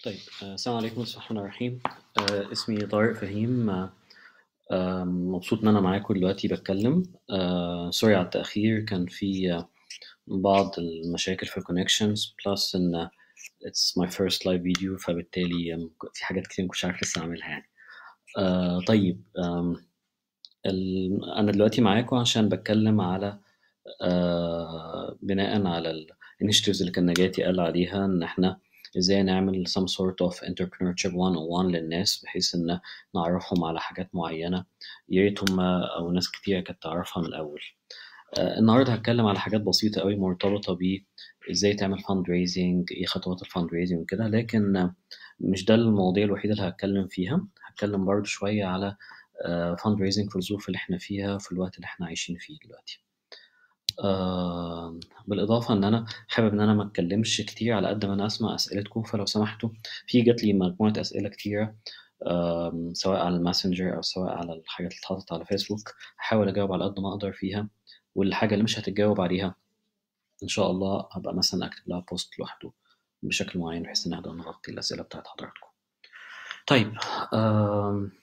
طيب آه، السلام عليكم بسم الله الرحمن الرحيم آه، اسمي طارق فهيم آه، آه، مبسوط إن أنا معاكم دلوقتي بتكلم آه، سوري على التأخير كان في آه، بعض المشاكل في الكونكشنز بلس إن it's my first live video فبالتالي آم، في حاجات كتير مكنتش عارف لسه أعملها يعني آه، طيب آم، ال- أنا دلوقتي معاكم عشان بتكلم على آه، بناء على الانيشيتيفز اللي كان نجاتي قال عليها ان احنا ازاي نعمل some sort of entrepreneurship 101 للناس بحيث ان نعرفهم على حاجات معينة يا ريت هما او ناس كتير كانت تعرفها من الاول آه، النهارده هتكلم على حاجات بسيطة قوي مرتبطة ب ازاي تعمل فاند ريزنج ايه خطوات الفاند ريزنج وكده لكن آه، مش ده المواضيع الوحيدة اللي هتكلم فيها هتكلم برضو شوية على فاند ريزنج في الظروف اللي احنا فيها في الوقت اللي احنا عايشين فيه دلوقتي آه بالإضافة إن أنا حابب إن أنا ما أتكلمش كتير على قد ما أنا أسمع أسئلتكم فلو سمحتوا في جات لي مجموعة أسئلة كتيرة آم، سواء على الماسنجر أو سواء على الحاجات اللي اتحطت على فيسبوك هحاول أجاوب على قد ما أقدر فيها والحاجة اللي مش هتتجاوب عليها إن شاء الله هبقى مثلا أكتب لها بوست لوحده بشكل معين بحيث إن نقدر نغطي الأسئلة بتاعت حضراتكم. طيب آم،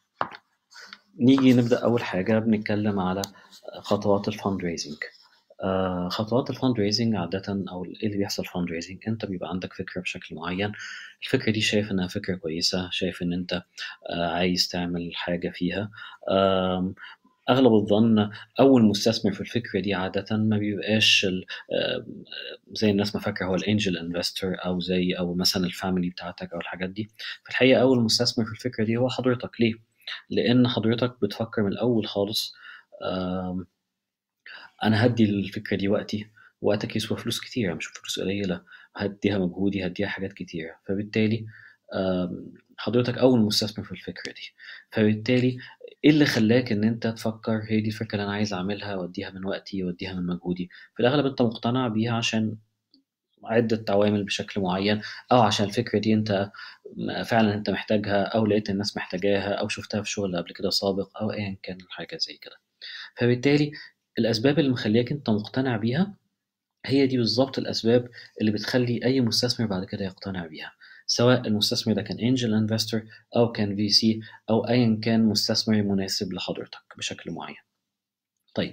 نيجي نبدأ أول حاجة بنتكلم على خطوات الفاند ريزنج خطوات الفاند ريزنج عادة أو إيه اللي بيحصل فاند ريزنج أنت بيبقى عندك فكرة بشكل معين الفكرة دي شايف إنها فكرة كويسة شايف إن أنت آه، عايز تعمل حاجة فيها آم، أغلب الظن أول مستثمر في الفكرة دي عادة ما بيبقاش ال- آم، زي الناس ما فاكرة هو الانجل انفستور أو زي أو مثلا الفاميلي بتاعتك أو الحاجات دي في الحقيقة أول مستثمر في الفكرة دي هو حضرتك ليه؟ لأن حضرتك بتفكر من الأول خالص آم، انا هدي الفكره دي وقتي وقتك يسوى فلوس كتيره مش فلوس قليله هديها مجهودي هديها حاجات كتيره فبالتالي آم، حضرتك اول مستثمر في الفكره دي فبالتالي ايه اللي خلاك ان انت تفكر هي دي الفكره اللي انا عايز اعملها واديها من وقتي واديها من مجهودي في الاغلب انت مقتنع بيها عشان عدة عوامل بشكل معين أو عشان الفكرة دي أنت فعلا أنت محتاجها أو لقيت الناس محتاجاها أو شفتها في شغل قبل كده سابق أو أيا كان حاجة زي كده فبالتالي الأسباب اللي مخليك أنت مقتنع بيها هي دي بالظبط الأسباب اللي بتخلي أي مستثمر بعد كده يقتنع بيها سواء المستثمر ده كان انجل انفستور أو كان في سي أو أيا كان مستثمر مناسب لحضرتك بشكل معين طيب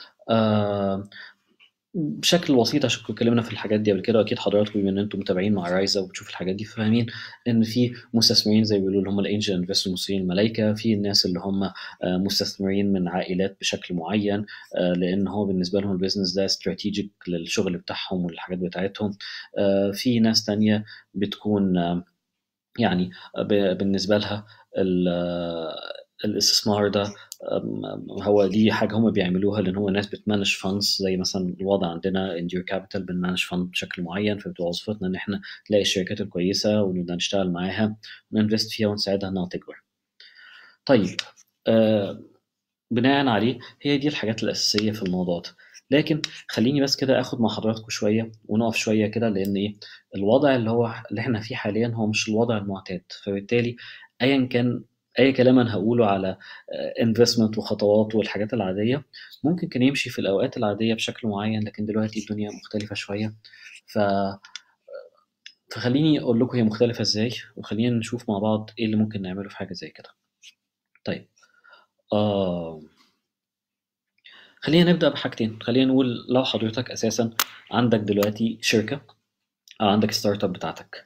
آه بشكل بسيط عشان كنا اتكلمنا في الحاجات دي قبل كده واكيد حضراتكم بما ان انتم متابعين مع رايزا وبتشوفوا الحاجات دي فاهمين ان في مستثمرين زي ما بيقولوا اللي هم الانجل انفستور مستثمرين الملايكه في الناس اللي هم آه، مستثمرين من عائلات بشكل معين آه، لان هو بالنسبه لهم البيزنس ده استراتيجيك للشغل بتاعهم والحاجات بتاعتهم آه، في ناس تانية بتكون آه، يعني ب- بالنسبة لها ال- الاستثمار ده أم، هو دي حاجة هم بيعملوها لأن هو الناس بتمانج فاندز زي مثلا الوضع عندنا انديور كابيتال بنمانج فاند بشكل معين فبتبقى وظيفتنا إن إحنا نلاقي الشركات الكويسة ونبدأ نشتغل معاها وننفست فيها ونساعدها إنها تكبر. طيب آه بناء عليه هي دي الحاجات الأساسية في الموضوع ده لكن خليني بس كده اخد مع حضراتكم شويه ونقف شويه كده لان ايه الوضع اللي هو اللي احنا فيه حاليا هو مش الوضع المعتاد فبالتالي ايا كان اي كلام انا هقوله على انفستمنت وخطوات والحاجات العاديه ممكن كان يمشي في الاوقات العاديه بشكل معين لكن دلوقتي الدنيا مختلفه شويه ف فخليني اقول لكم هي مختلفه ازاي وخلينا نشوف مع بعض ايه اللي ممكن نعمله في حاجه زي كده طيب آه خلينا نبدأ بحاجتين خلينا نقول لو حضرتك أساسا عندك دلوقتي شركة أو عندك ستارت اب بتاعتك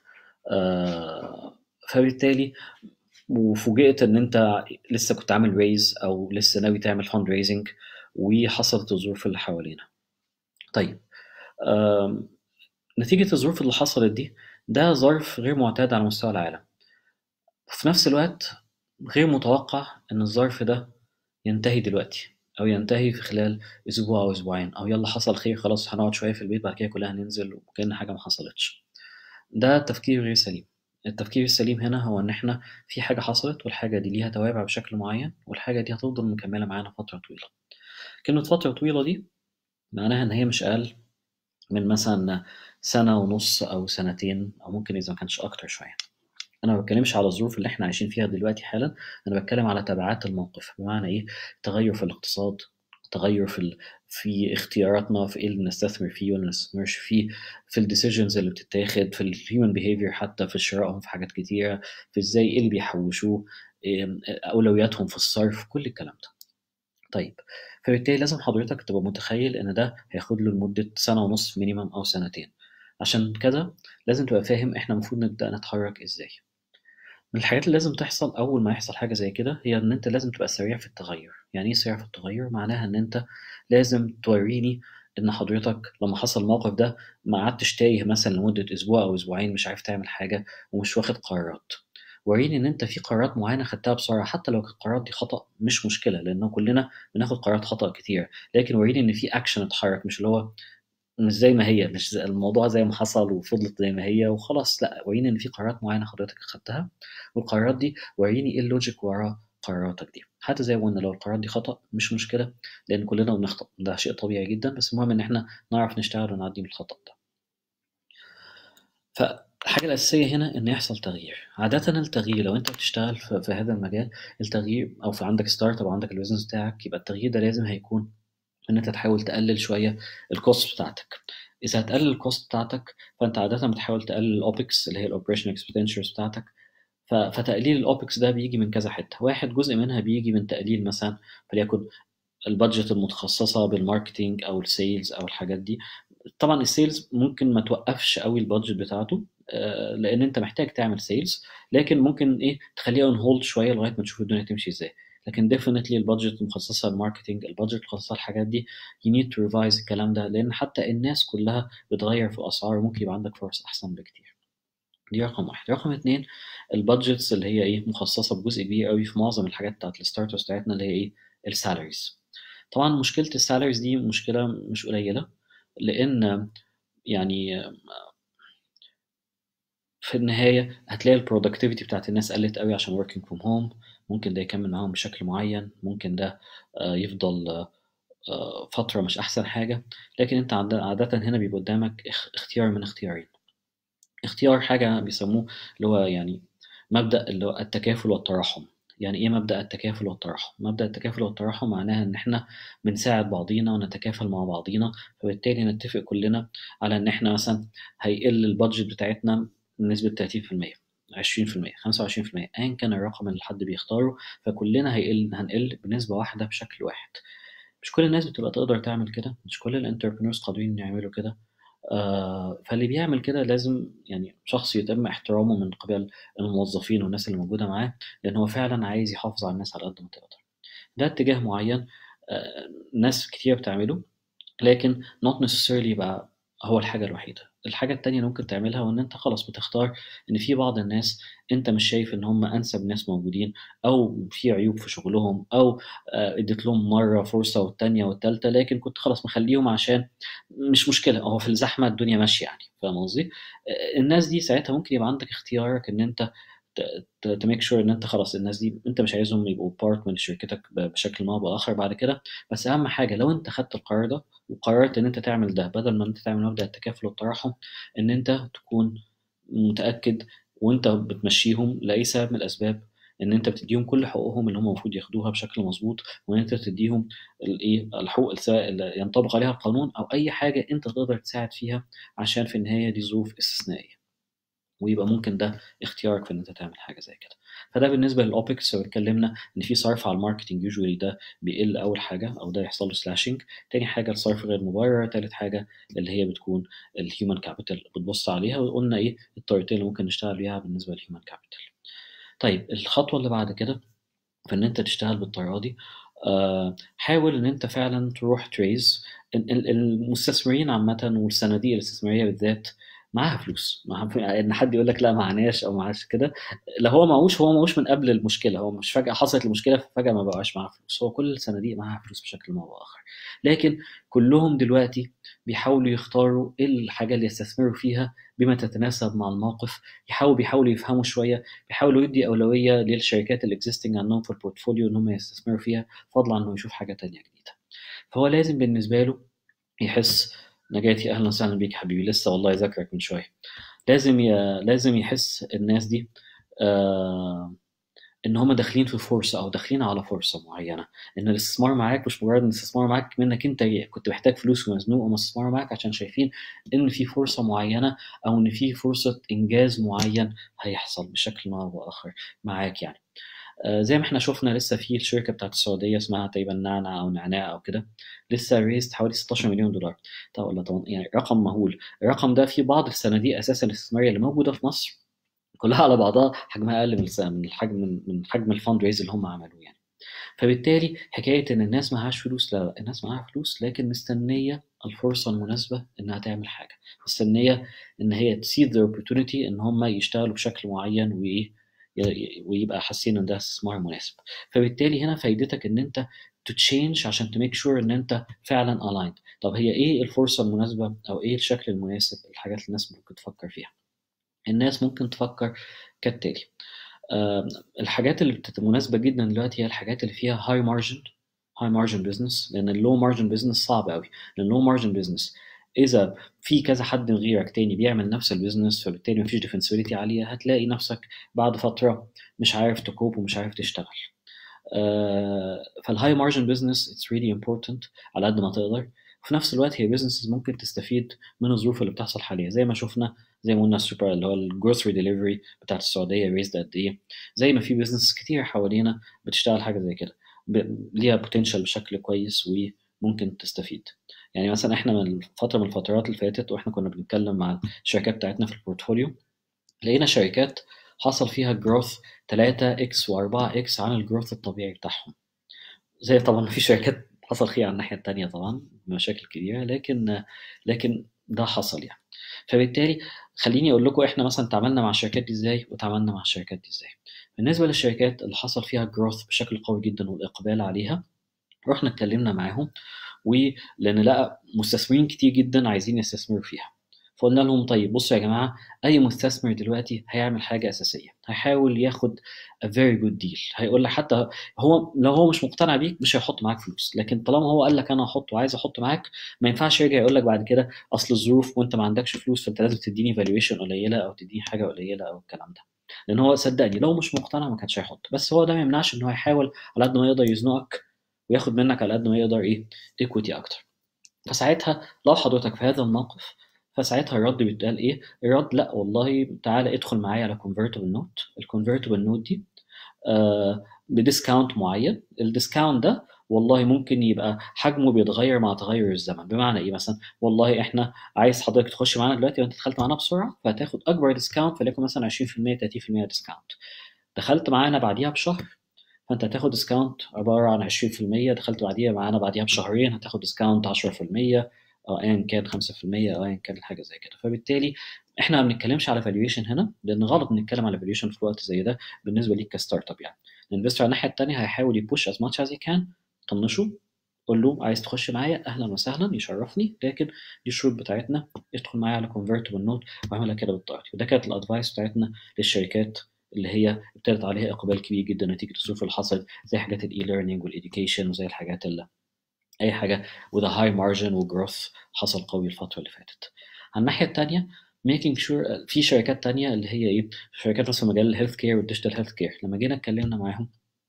آه فبالتالي وفوجئت إن أنت لسه كنت عامل ريز أو لسه ناوي تعمل فاند ريزنج وحصلت الظروف اللي حوالينا طيب آم، نتيجة الظروف اللي حصلت دي ده ظرف غير معتاد على مستوى العالم في نفس الوقت غير متوقع إن الظرف ده ينتهي دلوقتي أو ينتهي في خلال أسبوع أو أسبوعين أو يلا حصل خير خلاص هنقعد شوية في البيت بعد كده كلها هننزل وكأن حاجة ما حصلتش ده تفكير غير سليم التفكير السليم هنا هو إن إحنا في حاجة حصلت والحاجة دي ليها توابع بشكل معين والحاجة دي هتفضل مكملة معانا فترة طويلة كلمة فترة طويلة دي معناها إن هي مش أقل من مثلا سنة ونص أو سنتين أو ممكن إذا ما كانش أكتر شوية انا ما بتكلمش على الظروف اللي احنا عايشين فيها دلوقتي حالا انا بتكلم على تبعات الموقف بمعنى ايه تغير في الاقتصاد تغير في ال في اختياراتنا في ايه اللي نستثمر فيه ولا نستثمرش فيه في الديسيجنز اللي بتتاخد في الهيومن بيهيفير حتى في شرائهم في حاجات كتيره في ازاي ايه اللي بيحوشوه إيه اولوياتهم في الصرف كل الكلام ده طيب فبالتالي لازم حضرتك تبقى متخيل ان ده هياخد له لمده سنه ونص مينيمم او سنتين عشان كده لازم تبقى فاهم احنا المفروض نبدا نتحرك ازاي من الحاجات اللي لازم تحصل اول ما يحصل حاجه زي كده هي ان انت لازم تبقى سريع في التغير يعني ايه سريع في التغير معناها ان انت لازم توريني ان حضرتك لما حصل الموقف ده ما قعدتش تايه مثلا لمده اسبوع او اسبوعين مش عارف تعمل حاجه ومش واخد قرارات وريني ان انت في قرارات معينه خدتها بسرعه حتى لو القرارات دي خطا مش مشكله لان كلنا بناخد قرارات خطا كتير لكن وريني ان في اكشن اتحرك مش اللي هو مش زي ما هي مش زي الموضوع زي ما حصل وفضلت زي ما هي وخلاص لا وريني ان في قرارات معينه حضرتك خدتها والقرارات دي وريني ايه اللوجيك ورا قراراتك دي حتى زي ما قلنا لو القرارات دي خطا مش مشكله لان كلنا بنخطا ده شيء طبيعي جدا بس المهم ان احنا نعرف نشتغل ونعدي من الخطا ده فالحاجة الأساسية هنا إن يحصل تغيير عادة التغيير لو أنت بتشتغل في, في هذا المجال التغيير أو في عندك ستارت أو عندك البيزنس بتاعك يبقى التغيير ده لازم هيكون ان انت تحاول تقلل شويه الكوست بتاعتك اذا هتقلل الكوست بتاعتك فانت عاده بتحاول تقلل الاوبكس اللي هي الاوبريشن اكسبندتشرز بتاعتك فتقليل الاوبكس ده بيجي من كذا حته واحد جزء منها بيجي من تقليل مثلا فليكن البادجت المتخصصه بالماركتينج او السيلز او الحاجات دي طبعا السيلز ممكن ما توقفش قوي البادجت بتاعته لان انت محتاج تعمل سيلز لكن ممكن ايه تخليها اون هولد شويه لغايه ما تشوف الدنيا تمشي ازاي لكن ديفينتلي البادجت المخصصه للماركتنج البادجت المخصصه للحاجات دي you need to revise الكلام ده لان حتى الناس كلها بتغير في الاسعار وممكن يبقى عندك فرص احسن بكتير دي رقم واحد رقم اتنين البادجتس اللي هي ايه مخصصه بجزء كبير قوي في معظم الحاجات بتاعت الستارترز بتاعتنا اللي هي ايه السالاريز طبعا مشكله السالاريز دي مشكله مش قليله لان يعني في النهايه هتلاقي البرودكتيفيتي بتاعت الناس قلت قوي عشان working from home ممكن ده يكمل معاهم بشكل معين ممكن ده يفضل فترة مش أحسن حاجة لكن أنت عادة هنا بيبقى قدامك اختيار من اختيارين اختيار حاجة بيسموه اللي هو يعني مبدأ اللي هو التكافل والتراحم يعني ايه مبدأ التكافل والتراحم؟ مبدأ التكافل والتراحم معناها ان احنا بنساعد بعضينا ونتكافل مع بعضينا فبالتالي نتفق كلنا على ان احنا مثلا هيقل البادجت بتاعتنا بنسبة 30% 20% 25% ايا كان الرقم اللي حد بيختاره فكلنا هيقل هنقل بنسبه واحده بشكل واحد مش كل الناس بتبقى تقدر تعمل كده مش كل الانتربرينورز قادرين يعملوا كده آه فاللي بيعمل كده لازم يعني شخص يتم احترامه من قبل الموظفين والناس اللي موجوده معاه لان هو فعلا عايز يحافظ على الناس على قد ما تقدر ده اتجاه معين آه ناس كتير بتعمله لكن not necessarily يبقى هو الحاجة الوحيدة الحاجة التانية اللي ممكن تعملها وان انت خلاص بتختار ان في بعض الناس انت مش شايف ان هم انسب ناس موجودين او في عيوب في شغلهم او اديت لهم مرة فرصة والتانية والتالتة لكن كنت خلاص مخليهم عشان مش مشكلة هو في الزحمة الدنيا ماشية يعني فاهم قصدي الناس دي ساعتها ممكن يبقى عندك اختيارك ان انت تميك شور ان انت خلاص الناس دي انت مش عايزهم يبقوا بارت من شركتك بشكل ما او باخر بعد كده بس اهم حاجه لو انت خدت القرار ده وقررت ان انت تعمل ده بدل ما انت تعمل مبدا التكافل والتراحم ان انت تكون متاكد وانت بتمشيهم لاي سبب من الاسباب ان انت بتديهم كل حقوقهم اللي هم المفروض ياخدوها بشكل مظبوط وان انت تديهم الايه الحقوق اللي ينطبق عليها القانون او اي حاجه انت تقدر تساعد فيها عشان في النهايه دي ظروف استثنائيه ويبقى ممكن ده اختيارك في ان انت تعمل حاجه زي كده فده بالنسبه للاوبكس اتكلمنا ان في صرف على الماركتنج يوجوالي ده بيقل اول حاجه او ده يحصل له سلاشنج تاني حاجه الصرف غير مبرر تالت حاجه اللي هي بتكون الهيومن كابيتال بتبص عليها وقلنا ايه الطريقتين اللي ممكن نشتغل بيها بالنسبه للهيومن كابيتال طيب الخطوه اللي بعد كده في ان انت تشتغل بالطريقه دي آه حاول ان انت فعلا تروح تريز المستثمرين عامه والصناديق الاستثماريه بالذات معاها فلوس معها ان حد يقول لك لا معناش او معاش كده لا هو معوش هو معوش من قبل المشكله هو مش فجاه حصلت المشكله ففجاه ما بقاش معاه فلوس هو كل الصناديق معاها فلوس بشكل ما او باخر لكن كلهم دلوقتي بيحاولوا يختاروا ايه الحاجه اللي يستثمروا فيها بما تتناسب مع الموقف يحاولوا بيحاولوا يفهموا شويه بيحاولوا يدي اولويه للشركات الاكزيستنج عندهم في البورتفوليو ان هم يستثمروا فيها فضلا انه يشوف حاجه تانية جديده فهو لازم بالنسبه له يحس نجاتي اهلا وسهلا بيك حبيبي لسه والله ذاكرك من شويه لازم ي... لازم يحس الناس دي آه... ان هم داخلين في فرصه او داخلين على فرصه معينه ان الاستثمار معاك مش مجرد ان الاستثمار معاك منك انت كنت محتاج فلوس ومزنوق هم استثمار معاك عشان شايفين ان في فرصه معينه او ان في فرصه انجاز معين هيحصل بشكل ما او باخر معاك يعني آه، زي ما احنا شفنا لسه في الشركه بتاعت السعوديه اسمها تقريبا نعنع او نعناع او كده لسه ريست حوالي 16 مليون دولار طب ولا طبعا يعني رقم مهول الرقم ده في بعض الصناديق اساسا الاستثماريه اللي موجوده في مصر كلها على بعضها حجمها اقل من من الحجم من حجم الفند ريز اللي هم عملوه يعني فبالتالي حكايه ان الناس معهاش فلوس لا, لا الناس معاها فلوس لكن مستنيه الفرصه المناسبه انها تعمل حاجه مستنيه ان هي تسيد ذا opportunity ان هم يشتغلوا بشكل معين وايه ويبقى حاسين ان ده استثمار مناسب فبالتالي هنا فايدتك ان انت تتشينج عشان تميك شور ان انت فعلا aligned طب هي ايه الفرصه المناسبه او ايه الشكل المناسب الحاجات اللي الناس ممكن تفكر فيها الناس ممكن تفكر كالتالي أه الحاجات اللي مناسبة جدا دلوقتي هي الحاجات اللي فيها هاي مارجن هاي مارجن بزنس لان اللو مارجن بزنس صعب قوي لان اللو مارجن بزنس اذا في كذا حد غيرك تاني بيعمل نفس البيزنس فبالتالي مفيش ديفنسبيليتي عاليه هتلاقي نفسك بعد فتره مش عارف تكوب ومش عارف تشتغل uh, فالهاي مارجن بزنس اتس ريلي امبورتنت على قد ما تقدر وفي نفس الوقت هي بزنس ممكن تستفيد من الظروف اللي بتحصل حاليا زي ما شفنا زي ما قلنا السوبر اللي هو الجروسري ديليفري بتاعت السعوديه ريزد قد ايه زي ما في بزنس كتير حوالينا بتشتغل حاجه زي كده ليها بوتنشال بشكل كويس وممكن تستفيد يعني مثلا احنا من فتره من الفترات اللي فاتت واحنا كنا بنتكلم مع الشركات بتاعتنا في البورتفوليو لقينا شركات حصل فيها جروث 3 اكس و4 اكس عن الجروث الطبيعي بتاعهم زي طبعا في شركات حصل فيها على الناحيه الثانيه طبعا مشاكل كبيره لكن لكن ده حصل يعني فبالتالي خليني اقول لكم احنا مثلا تعاملنا مع الشركات دي ازاي وتعاملنا مع الشركات دي ازاي بالنسبه للشركات اللي حصل فيها جروث بشكل قوي جدا والاقبال عليها رحنا اتكلمنا معاهم ولان لقى مستثمرين كتير جدا عايزين يستثمروا فيها فقلنا لهم طيب بصوا يا جماعه اي مستثمر دلوقتي هيعمل حاجه اساسيه هيحاول ياخد a very good deal هيقول لك حتى هو لو هو مش مقتنع بيك مش هيحط معاك فلوس لكن طالما هو قال لك انا هحط وعايز احط معاك ما ينفعش يرجع يقول لك بعد كده اصل الظروف وانت ما عندكش فلوس فانت لازم تديني فالويشن قليله او تديني حاجه قليله او الكلام ده لان هو صدقني لو مش مقتنع ما كانش هيحط بس هو ده ما يمنعش ان هو يحاول على قد ما يقدر يزنقك وياخد منك على قد ما يقدر ايه ايكويتي اكتر فساعتها لو حضرتك في هذا الموقف فساعتها الرد بيتقال ايه الرد لا والله تعالى ادخل معايا على كونفرتبل نوت الكونفرتبل نوت دي آه بديسكاونت معين الديسكاونت ده والله ممكن يبقى حجمه بيتغير مع تغير الزمن بمعنى ايه مثلا والله احنا عايز حضرتك تخش معانا دلوقتي وانت دخلت معانا بسرعه فهتاخد اكبر ديسكاونت فليكن مثلا 20% 30% ديسكاونت دخلت معانا بعديها بشهر فانت هتاخد ديسكاونت عباره عن 20% دخلت بعديها معانا بعديها بشهرين هتاخد ديسكاونت 10% او ايا كان 5% او ايا كان حاجه زي كده فبالتالي احنا ما بنتكلمش على فالويشن هنا لان غلط نتكلم على فالويشن في وقت زي ده بالنسبه ليك كستارت اب يعني الانفستور على الناحيه الثانيه هيحاول يبوش از ماتش از كان طنشه قول له عايز تخش معايا اهلا وسهلا يشرفني لكن دي الشروط بتاعتنا ادخل معايا على كونفرتبل نوت واعملها كده بالطريقه وده كانت الادفايس بتاعتنا للشركات اللي هي ابتدت عليها اقبال كبير جدا نتيجه الظروف اللي حصلت زي حاجات الاي ليرنينج والايديوكيشن وزي الحاجات اللي اي حاجه with a high margin وجروث حصل قوي الفتره اللي فاتت على الناحيه الثانيه making sure في شركات تانية اللي هي ايه شركات مثلا في مجال الهيلث كير والديجيتال هيلث كير لما جينا اتكلمنا معاهم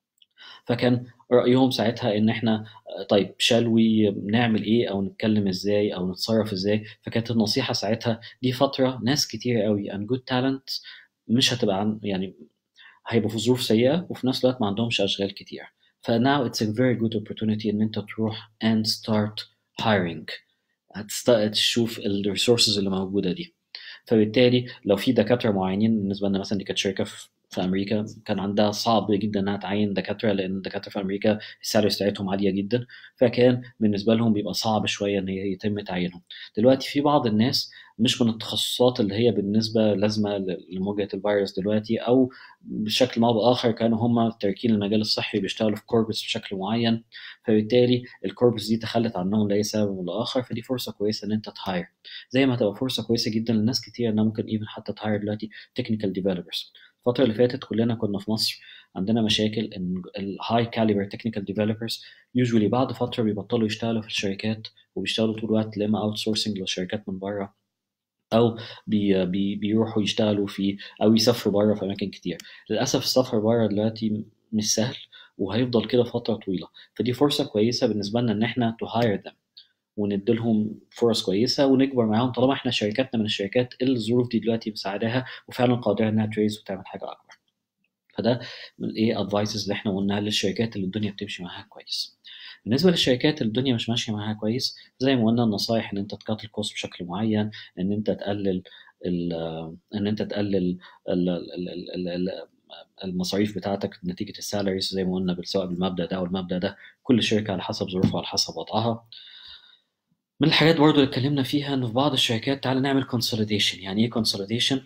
فكان رايهم ساعتها ان احنا طيب شالوي نعمل ايه او نتكلم ازاي او نتصرف ازاي فكانت النصيحه ساعتها دي فتره ناس كتير قوي and good talent مش هتبقى عن يعني هيبقوا في ظروف سيئه وفي نفس الوقت ما عندهمش اشغال كتير فناو it's a very good opportunity ان انت تروح and start hiring تشوف الريسورسز اللي موجوده دي فبالتالي لو في دكاتره معينين بالنسبه لنا مثلا دي كانت شركه في امريكا كان عندها صعب جدا انها تعين دكاتره لان الدكاتره في امريكا السالاري بتاعتهم عاليه جدا فكان بالنسبه لهم بيبقى صعب شويه ان يتم تعيينهم دلوقتي في بعض الناس مش من التخصصات اللي هي بالنسبه لازمه لمواجهه الفيروس دلوقتي او بشكل ما او باخر كانوا هم تاركين المجال الصحي بيشتغلوا في كوربس بشكل معين فبالتالي الكوربس دي تخلت عنهم لاي سبب ولا اخر فدي فرصه كويسه ان انت تهاير زي ما هتبقى فرصه كويسه جدا لناس كتير انها ممكن ايفن حتى تهاير دلوقتي تكنيكال ديفلوبرز الفتره اللي فاتت كلنا كنا في مصر عندنا مشاكل ان الهاي كاليبر تكنيكال ديفلوبرز يوجوالي بعد فتره بيبطلوا يشتغلوا في الشركات وبيشتغلوا طول الوقت لما اوت سورسنج لشركات من بره او بي بي بيروحوا يشتغلوا في او يسافروا بره في اماكن كتير للاسف السفر بره دلوقتي مش سهل وهيفضل كده فتره طويله فدي فرصه كويسه بالنسبه لنا ان احنا تو هاير them ونديلهم فرص كويسه ونكبر معاهم طالما احنا شركاتنا من الشركات اللي الظروف دي دلوقتي مساعداها وفعلا قادره انها تريز وتعمل حاجه اكبر فده من ايه ادفايسز اللي احنا قلناها للشركات اللي الدنيا بتمشي معاها كويس بالنسبه للشركات اللي الدنيا مش ماشيه معاها كويس زي ما قلنا النصايح ان انت تقات الكوست بشكل معين ان انت تقلل ان انت تقلل المصاريف بتاعتك نتيجه السالاريز زي ما قلنا سواء بالمبدا ده او المبدا ده كل شركه على حسب ظروفها وعلى حسب وضعها من الحاجات برضو اللي اتكلمنا فيها ان في بعض الشركات تعالى نعمل كونسوليديشن يعني ايه كونسوليديشن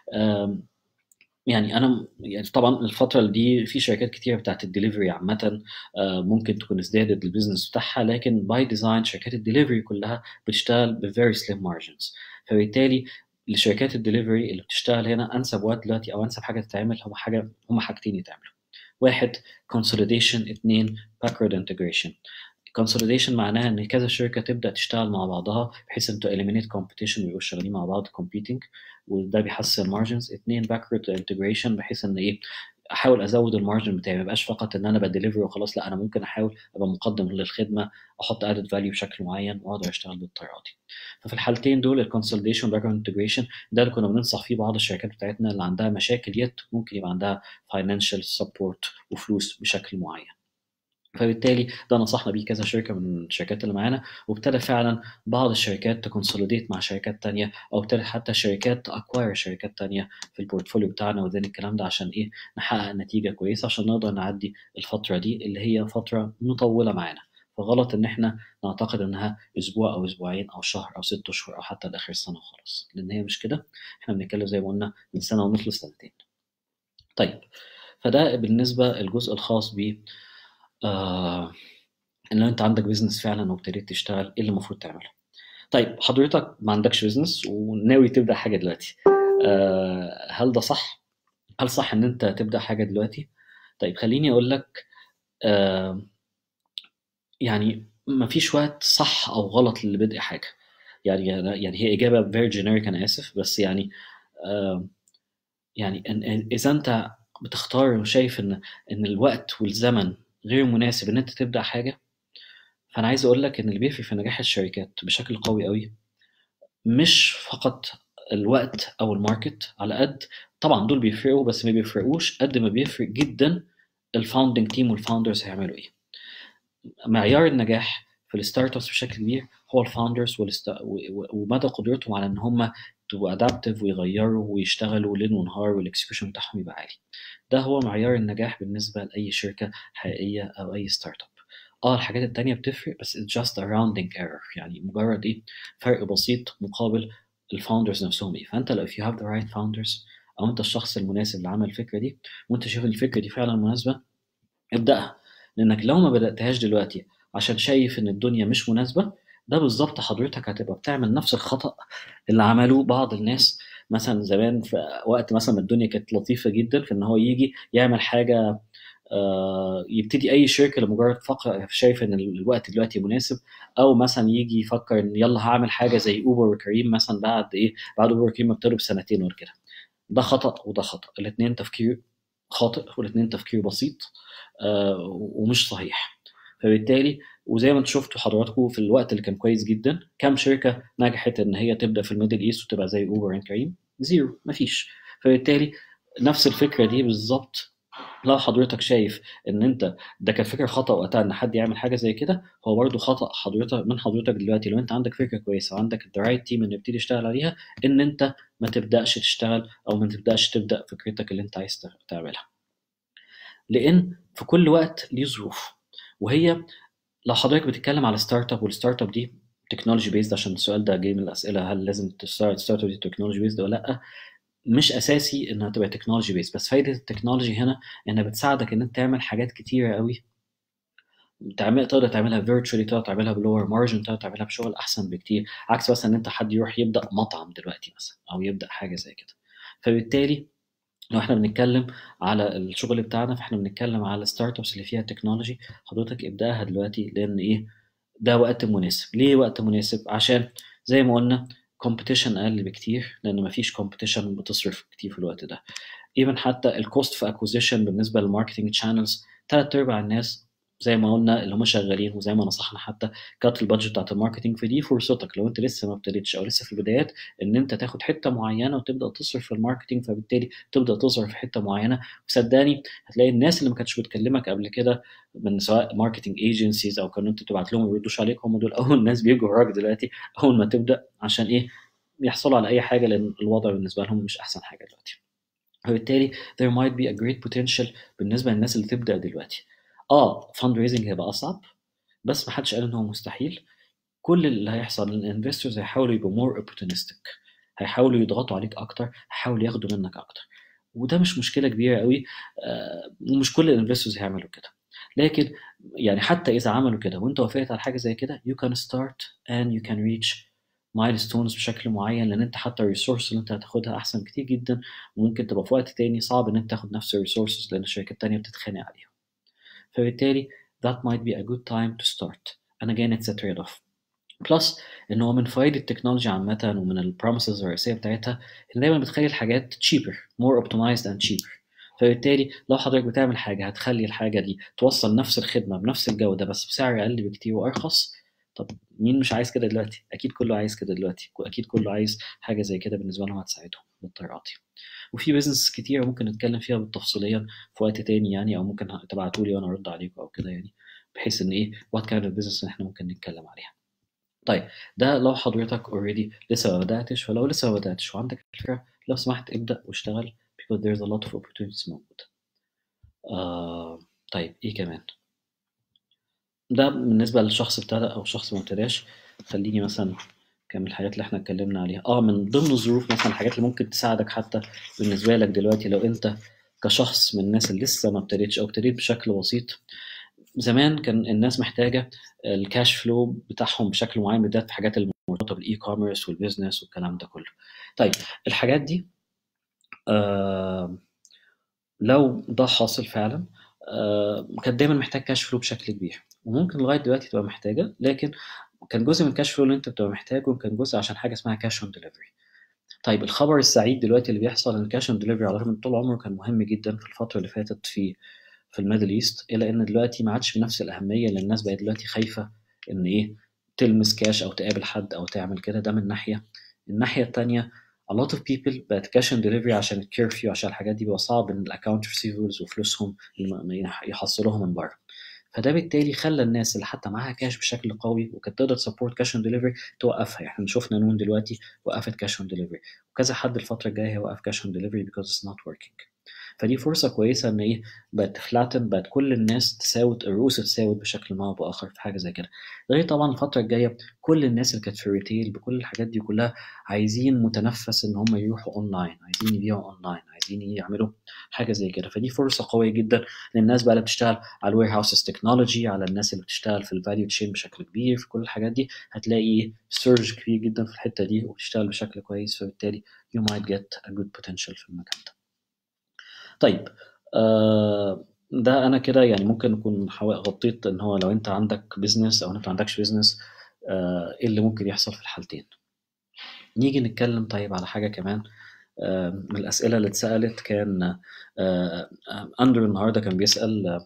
يعني انا يعني طبعا الفتره دي في شركات كتيره بتاعت الدليفري عامه ممكن تكون ازدادت البيزنس بتاعها لكن باي ديزاين شركات الدليفري كلها بتشتغل بفيري سليم مارجنز فبالتالي لشركات الدليفري اللي بتشتغل هنا انسب وقت دلوقتي او انسب حاجه تتعمل هم حاجه هم حاجتين يتعملوا واحد consolidation اثنين backward integration consolidation معناها ان كذا شركه تبدا تشتغل مع بعضها بحيث ان eliminate competition ويبقوا شغالين مع بعض competing وده بيحسن المارجنز اثنين backward integration بحيث ان ايه احاول ازود المارجن بتاعي ما يبقاش فقط ان انا بديليفري وخلاص لا انا ممكن احاول ابقى مقدم للخدمه احط ادد فاليو بشكل معين واقدر اشتغل بالطريقه دي ففي الحالتين دول الكونسوليديشن باك انتجريشن ده اللي كنا بننصح فيه بعض الشركات بتاعتنا اللي عندها مشاكل يت ممكن يبقى عندها فاينانشال سبورت وفلوس بشكل معين فبالتالي ده نصحنا بيه كذا شركه من الشركات اللي معانا وابتدى فعلا بعض الشركات تكونسوليديت مع شركات تانية او ابتدى حتى شركات تاكواير شركات تانية في البورتفوليو بتاعنا وذين الكلام ده عشان ايه نحقق نتيجه كويسه عشان نقدر نعدي الفتره دي اللي هي فتره مطوله معانا فغلط ان احنا نعتقد انها اسبوع او اسبوعين او شهر او ست اشهر او حتى لاخر السنه وخلاص لان هي مش كده احنا بنتكلم زي ما قلنا من سنه ونص لسنتين طيب فده بالنسبه الجزء الخاص ب آه ان لو انت عندك بيزنس فعلا وابتديت تشتغل ايه اللي المفروض تعمله طيب حضرتك ما عندكش بيزنس وناوي تبدا حاجه دلوقتي آه هل ده صح هل صح ان انت تبدا حاجه دلوقتي طيب خليني اقول لك آه يعني ما فيش وقت صح او غلط لبدء حاجه يعني يعني هي اجابه فيري جينيريك انا اسف بس يعني آه يعني اذا انت بتختار وشايف ان ان الوقت والزمن غير مناسب ان انت تبدا حاجه فانا عايز اقول لك ان اللي بيفرق في نجاح الشركات بشكل قوي قوي مش فقط الوقت او الماركت على قد طبعا دول بيفرقوا بس ما بيفرقوش قد ما بيفرق جدا الفاوندنج تيم والفاوندرز هيعملوا ايه معيار النجاح في الستارت ابس بشكل كبير هو الفاوندرز ومدى قدرتهم على ان هم تبقوا ادابتيف ويغيروا ويشتغلوا ليل ونهار والاكسكيوشن بتاعهم يبقى عالي ده هو معيار النجاح بالنسبه لاي شركه حقيقيه او اي ستارت اب اه الحاجات التانية بتفرق بس it's just a rounding error يعني مجرد ايه فرق بسيط مقابل الفاوندرز نفسهم ايه فانت لو if you have the right founders او انت الشخص المناسب اللي عمل الفكره دي وانت شايف الفكره دي فعلا مناسبه ابداها لانك لو ما بداتهاش دلوقتي عشان شايف ان الدنيا مش مناسبه ده بالظبط حضرتك هتبقى بتعمل نفس الخطا اللي عملوه بعض الناس مثلا زمان في وقت مثلا الدنيا كانت لطيفه جدا في ان هو يجي يعمل حاجه آه يبتدي اي شركه لمجرد فقط شايف ان الوقت دلوقتي مناسب او مثلا يجي يفكر ان يلا هعمل حاجه زي اوبر وكريم مثلا بعد ايه بعد اوبر وكريم ابتدوا بسنتين وكده ده خطا وده خطا الاثنين تفكير خاطئ والاثنين تفكير بسيط آه ومش صحيح فبالتالي وزي ما انتم شفتوا حضراتكم في الوقت اللي كان كويس جدا كم شركه نجحت ان هي تبدا في الميدل ايست وتبقى زي اوبر اند كريم زيرو مفيش فبالتالي نفس الفكره دي بالظبط لو حضرتك شايف ان انت ده كان فكره خطا وقتها ان حد يعمل حاجه زي كده هو برضه خطا حضرتك من حضرتك دلوقتي لو انت عندك فكره كويسه وعندك ذا رايت تيم انه يبتدي يشتغل عليها ان انت ما تبداش تشتغل او ما تبداش تبدا فكرتك اللي انت عايز تعملها لان في كل وقت ليه ظروف وهي لو حضرتك بتتكلم على ستارت اب والستارت اب دي تكنولوجي بيزد عشان السؤال ده جاي من الاسئله هل لازم تستارت ستارت اب دي تكنولوجي بيزد ولا لا مش اساسي انها تبقى تكنولوجي بيز بس فايده التكنولوجي هنا انها بتساعدك ان انت تعمل حاجات كتيره قوي تعمل تقدر تعملها فيرتشوالي تقدر تعملها بلور مارجن تقدر تعملها بشغل احسن بكتير عكس مثلا ان انت حد يروح يبدا مطعم دلوقتي مثلا او يبدا حاجه زي كده فبالتالي لو احنا بنتكلم على الشغل بتاعنا فاحنا بنتكلم على الستارت ابس اللي فيها تكنولوجي حضرتك ابداها دلوقتي لان ايه ده وقت مناسب ليه وقت مناسب عشان زي ما قلنا كومبيتيشن اقل بكتير لان مفيش كومبيتيشن بتصرف كتير في الوقت ده ايفن حتى الكوست في اكوزيشن بالنسبه للماركتنج تشانلز ثلاث ارباع الناس زي ما قلنا اللي هم شغالين وزي ما نصحنا حتى كات البادجت بتاعت الماركتنج فدي فرصتك لو انت لسه ما ابتديتش او لسه في البدايات ان انت تاخد حته معينه وتبدا تصرف في الماركتنج فبالتالي تبدا تظهر في حته معينه وصدقني هتلاقي الناس اللي ما كانتش بتكلمك قبل كده من سواء ماركتنج ايجنسيز او كانوا انت تبعت لهم ما بيردوش عليك هم دول اول ناس بيجوا وراك دلوقتي اول ما تبدا عشان ايه يحصلوا على اي حاجه لان الوضع بالنسبه لهم مش احسن حاجه دلوقتي فبالتالي there might be a great potential بالنسبه للناس اللي تبدا دلوقتي اه فاند ريزنج هيبقى اصعب بس ما حدش قال ان هو مستحيل كل اللي هيحصل ان الانفستورز هيحاولوا يبقوا مور اوبورتونستيك هيحاولوا يضغطوا عليك اكتر هيحاولوا ياخدوا منك اكتر وده مش مشكله كبيره قوي آه ومش كل الانفستورز هيعملوا كده لكن يعني حتى اذا عملوا كده وانت وافقت على حاجه زي كده you can start and you can reach milestones بشكل معين لان انت حتى الريسورس اللي انت هتاخدها احسن كتير جدا وممكن تبقى في وقت تاني صعب ان انت تاخد نفس الريسورسز لان الشركات التانيه بتتخانق عليها فبالتالي that might be a good time to start and again it's a trade off بلس ان هو من فوائد التكنولوجيا عامة ومن البروميسز الرئيسية بتاعتها ان دايما بتخلي الحاجات cheaper more optimized and cheaper فبالتالي لو حضرتك بتعمل حاجة هتخلي الحاجة دي توصل نفس الخدمة بنفس الجودة بس بسعر أقل بكتير وأرخص طب مين مش عايز كده دلوقتي؟ أكيد كله عايز كده دلوقتي وأكيد كله عايز حاجة زي كده بالنسبة لهم هتساعدهم بالطريقة دي وفي بيزنس كتير ممكن نتكلم فيها بالتفصيليا في وقت تاني يعني او ممكن تبعتوا لي وانا ارد عليكم او كده يعني بحيث ان ايه وات كايند اوف بيزنس احنا ممكن نتكلم عليها طيب ده لو حضرتك اوريدي لسه ما بداتش فلو لسه ما بداتش وعندك الفكره لو سمحت ابدا واشتغل because there's a lot of opportunities موجوده آه طيب ايه كمان ده بالنسبه للشخص ابتدى او شخص ما ابتداش خليني مثلا كم الحاجات اللي احنا اتكلمنا عليها اه من ضمن الظروف مثلا الحاجات اللي ممكن تساعدك حتى بالنسبه لك دلوقتي لو انت كشخص من الناس اللي لسه ما ابتديتش او ابتديت بشكل بسيط زمان كان الناس محتاجه الكاش فلو بتاعهم بشكل معين بالذات في حاجات المرتبطه بالاي كوميرس والبيزنس والكلام ده كله طيب الحاجات دي آه لو ده حاصل فعلا آه كانت دايما محتاج كاش فلو بشكل كبير وممكن لغايه دلوقتي تبقى محتاجه لكن كان جزء من الكاش فلو اللي انت بتبقى محتاجه كان جزء عشان حاجه اسمها كاش اون ديليفري طيب الخبر السعيد دلوقتي اللي بيحصل ان الكاش اون ديليفري على الرغم من طول عمره كان مهم جدا في الفتره اللي فاتت في في الميدل ايست الا ان دلوقتي ما عادش بنفس الاهميه لان الناس بقت دلوقتي خايفه ان ايه تلمس كاش او تقابل حد او تعمل كده ده من ناحيه الناحيه الثانيه a lot of people بقت كاش اون ديليفري عشان الكيرفيو عشان الحاجات دي بيبقى صعب ان الاكونت ريسيفبلز وفلوسهم يحصلوها من بره فده بالتالي خلى الناس اللي حتى معاها كاش بشكل قوي وكانت تقدر تسبورت كاش اون ديليفري توقفها احنا شفنا نون دلوقتي وقفت كاش اون ديليفري وكذا حد الفتره الجايه هيوقف كاش اون ديليفري because it's not working فدي فرصه كويسه ان ايه بقت فلاتن بقت كل الناس تساوت الرؤوس تساوت بشكل ما او باخر في حاجه زي كده غير طبعا الفتره الجايه كل الناس اللي كانت في الريتيل بكل الحاجات دي كلها عايزين متنفس ان هم يروحوا اونلاين عايزين يبيعوا اونلاين عايزين يعملوا حاجه زي كده فدي فرصه قويه جدا للناس بقى اللي بتشتغل على الوير هاوسز تكنولوجي على الناس اللي بتشتغل في الفاليو تشين بشكل كبير في كل الحاجات دي هتلاقي سيرج كبير جدا في الحته دي وبتشتغل بشكل كويس فبالتالي you might get a good potential في المكان ده طيب آه ده انا كده يعني ممكن اكون غطيت ان هو لو انت عندك بيزنس او انت ما عندكش بيزنس آه ايه اللي ممكن يحصل في الحالتين نيجي نتكلم طيب على حاجه كمان آه من الاسئله اللي اتسالت كان اندرو النهارده كان بيسال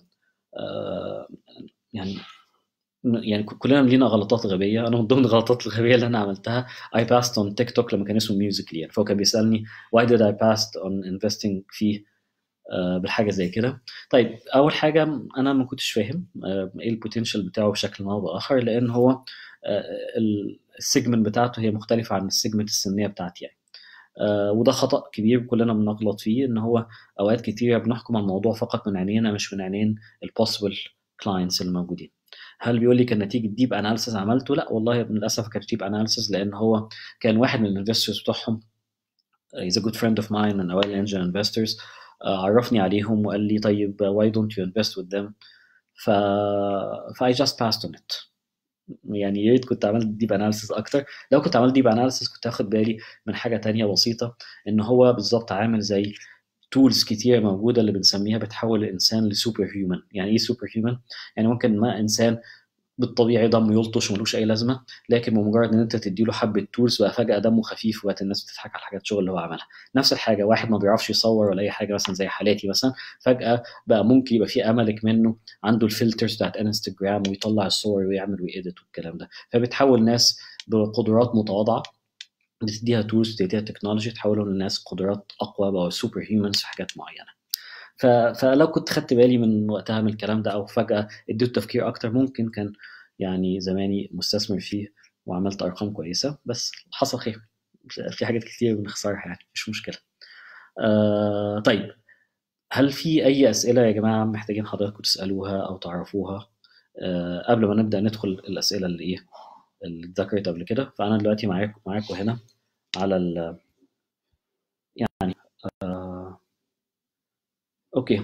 يعني يعني كلنا لينا غلطات غبيه انا من ضمن الغلطات الغبيه اللي انا عملتها I passed on تيك توك لما كان اسمه ميوزيكلي يعني فهو كان بيسالني why did I passed on investing فيه بالحاجه زي كده طيب اول حاجه انا ما كنتش فاهم ايه البوتنشال بتاعه بشكل ما او باخر لان هو السيجمنت بتاعته هي مختلفه عن السيجمنت السنيه بتاعتي يعني وده خطا كبير كلنا بنغلط فيه ان هو اوقات كتير بنحكم على الموضوع فقط من عينينا مش من عينين البوسيبل كلاينتس الموجودين هل بيقول لي كان نتيجه ديب اناليسيس عملته لا والله للاسف كان ديب اناليسيس لان هو كان واحد من الانفسترز بتوعهم he's a good friend of mine من اوائل الانجل انفسترز عرفني عليهم وقال لي طيب why don't you invest with them ف ف I just passed on it يعني يا ريت كنت عملت ديب اناليسيس اكتر لو كنت عملت ديب اناليسيس كنت هاخد بالي من حاجه تانية بسيطه ان هو بالظبط عامل زي تولز كتير موجوده اللي بنسميها بتحول الانسان لسوبر هيومن يعني ايه سوبر هيومن يعني ممكن ما انسان بالطبيعي دمه يلطش وملوش اي لازمه لكن بمجرد ان انت تديله حبه تولز بقى فجاه دمه خفيف وبقت الناس بتضحك على حاجات شغل اللي هو عملها نفس الحاجه واحد ما بيعرفش يصور ولا اي حاجه مثلا زي حالاتي مثلا فجاه بقى ممكن يبقى في املك منه عنده الفلترز بتاعت انستجرام ويطلع الصور ويعمل ويأديت والكلام ده فبتحول ناس بقدرات متواضعه بتديها تولز بتديها تكنولوجي تحولهم لناس قدرات اقوى بقوا سوبر هيومنز في حاجات معينه ف... فلو كنت خدت بالي من وقتها من الكلام ده او فجاه اديت تفكير اكتر ممكن كان يعني زماني مستثمر فيه وعملت ارقام كويسه بس حصل خير في حاجات كتير بنخسرها يعني مش مشكله آه طيب هل في اي اسئله يا جماعه محتاجين حضراتكم تسالوها او تعرفوها آه قبل ما نبدا ندخل الاسئله اللي ايه اللي اتذكرت قبل كده فانا دلوقتي معاكم معاكم هنا على ال يعني آه اوكي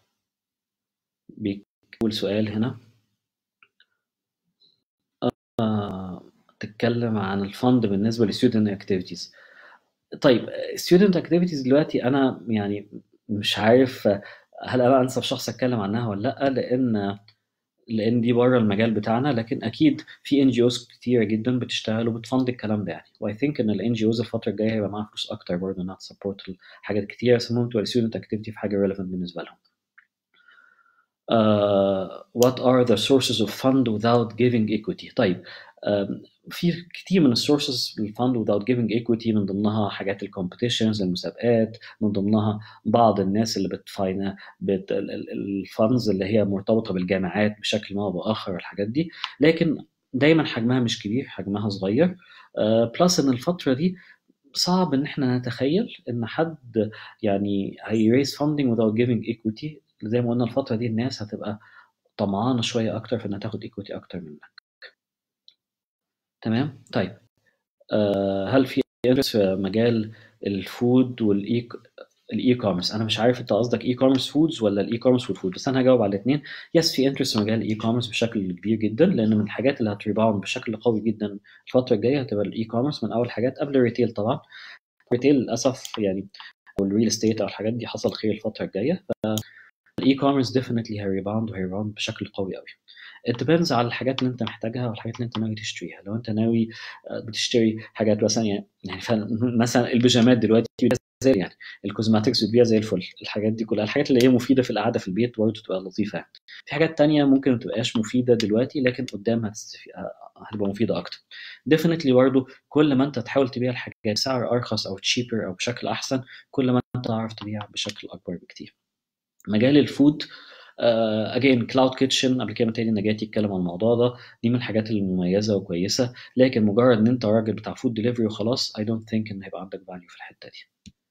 بيقول سؤال هنا آه تتكلم عن الفند بالنسبه للستودنت اكتيفيتيز طيب ستودنت اكتيفيتيز دلوقتي انا يعني مش عارف هل انا انسب شخص اتكلم عنها ولا لا لان لان دي بره المجال بتاعنا لكن اكيد في ان جي اوز كتيره جدا بتشتغل وبتفند الكلام ده يعني واي ثينك ان الان جي اوز الفتره الجايه هيبقى معاها فلوس اكتر برضه انها تسبورت حاجات كتيره بس المهم تبقى الستودنت اكتيفيتي في حاجه ريليفنت بالنسبه لهم. Uh, what are the sources of fund without giving equity طيب um, في كتير من السورسز للفند without giving equity من ضمنها حاجات الكومبيتيشنز المسابقات من ضمنها بعض الناس اللي بتفاينا بت الفندز اللي هي مرتبطه بالجامعات بشكل ما او باخر الحاجات دي لكن دايما حجمها مش كبير حجمها صغير بلس uh, ان الفتره دي صعب ان احنا نتخيل ان حد يعني هيريز funding without giving equity زي ما قلنا الفتره دي الناس هتبقى طمعانه شويه اكتر في انها تاخد ايكويتي اكتر منك تمام طيب آه هل في في مجال الفود والاي الاي كوميرس انا مش عارف انت قصدك اي كوميرس فودز ولا الاي كوميرس والفود بس انا هجاوب على الاثنين يس في انترست في مجال الاي كوميرس بشكل كبير جدا لان من الحاجات اللي هتريباوند بشكل قوي جدا الفتره الجايه هتبقى الاي كوميرس من اول حاجات قبل الريتيل طبعا الريتيل للاسف يعني او الريل استيت او الحاجات دي حصل خير الفتره الجايه الاي كوميرس ديفينتلي هيريباوند وهيريباوند بشكل قوي قوي it depends على الحاجات اللي انت محتاجها والحاجات اللي انت ناوي تشتريها لو انت ناوي بتشتري حاجات مثلا يعني يعني مثلا البيجامات دلوقتي زي يعني الكوزماتكس بتبيع زي الفل الحاجات دي كلها الحاجات اللي هي مفيده في القعده في البيت برضه تبقى لطيفه يعني في حاجات تانية ممكن ما تبقاش مفيده دلوقتي لكن قدام هتستفي... هتبقى مفيده اكتر ديفينتلي برضه كل ما انت تحاول تبيع الحاجات بسعر ارخص او تشيبر او بشكل احسن كل ما انت تعرف تبيع بشكل اكبر بكتير مجال الفود اجين كلاود كيتشن قبل كده تاني نجاتي اتكلم عن الموضوع ده دي من الحاجات المميزه وكويسه لكن مجرد ان انت راجل بتاع فود ديليفري وخلاص I don't think ان هيبقى عندك فاليو في الحته دي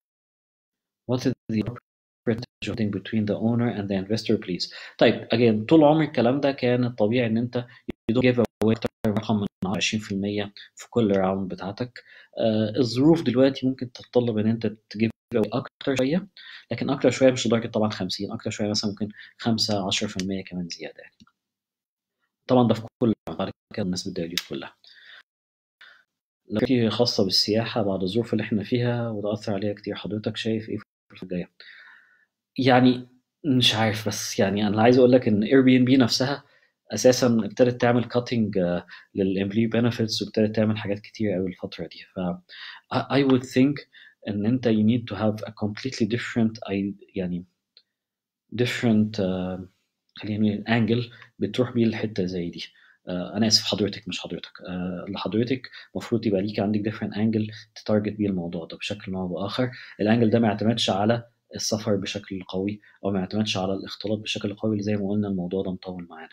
What is the appropriate between the owner and the investor please طيب اجين طول عمر الكلام ده كان الطبيعي ان انت you don't give away رقم من 20% في كل راوند بتاعتك uh, الظروف دلوقتي ممكن تتطلب ان انت تجيب اكتر شويه لكن اكتر شويه مش لدرجه طبعا 50 اكتر شويه مثلا ممكن 5 10% كمان زياده يعني طبعا ده في كل بعد كده الناس بتدي كلها لو في خاصة بالسياحة بعد الظروف اللي احنا فيها وده أثر عليها كتير حضرتك شايف ايه في الفترة الجاية؟ يعني مش عارف بس يعني أنا عايز أقول لك إن اير بي ان بي نفسها أساسا ابتدت تعمل كاتنج للإمبلوي بنفيتس وابتدت تعمل حاجات كتير قوي الفترة دي ف I would think ان انت you need to have a completely different يعني different uh, خلينا نقول انجل بتروح بيه الحته زي دي uh, انا اسف حضرتك مش حضرتك uh, لحضرتك المفروض يبقى ليك عندك different انجل تتارجت بيه الموضوع ده بشكل ما او باخر الانجل ده ما يعتمدش على السفر بشكل قوي او ما يعتمدش على الاختلاط بشكل قوي اللي زي ما قلنا الموضوع ده مطول معانا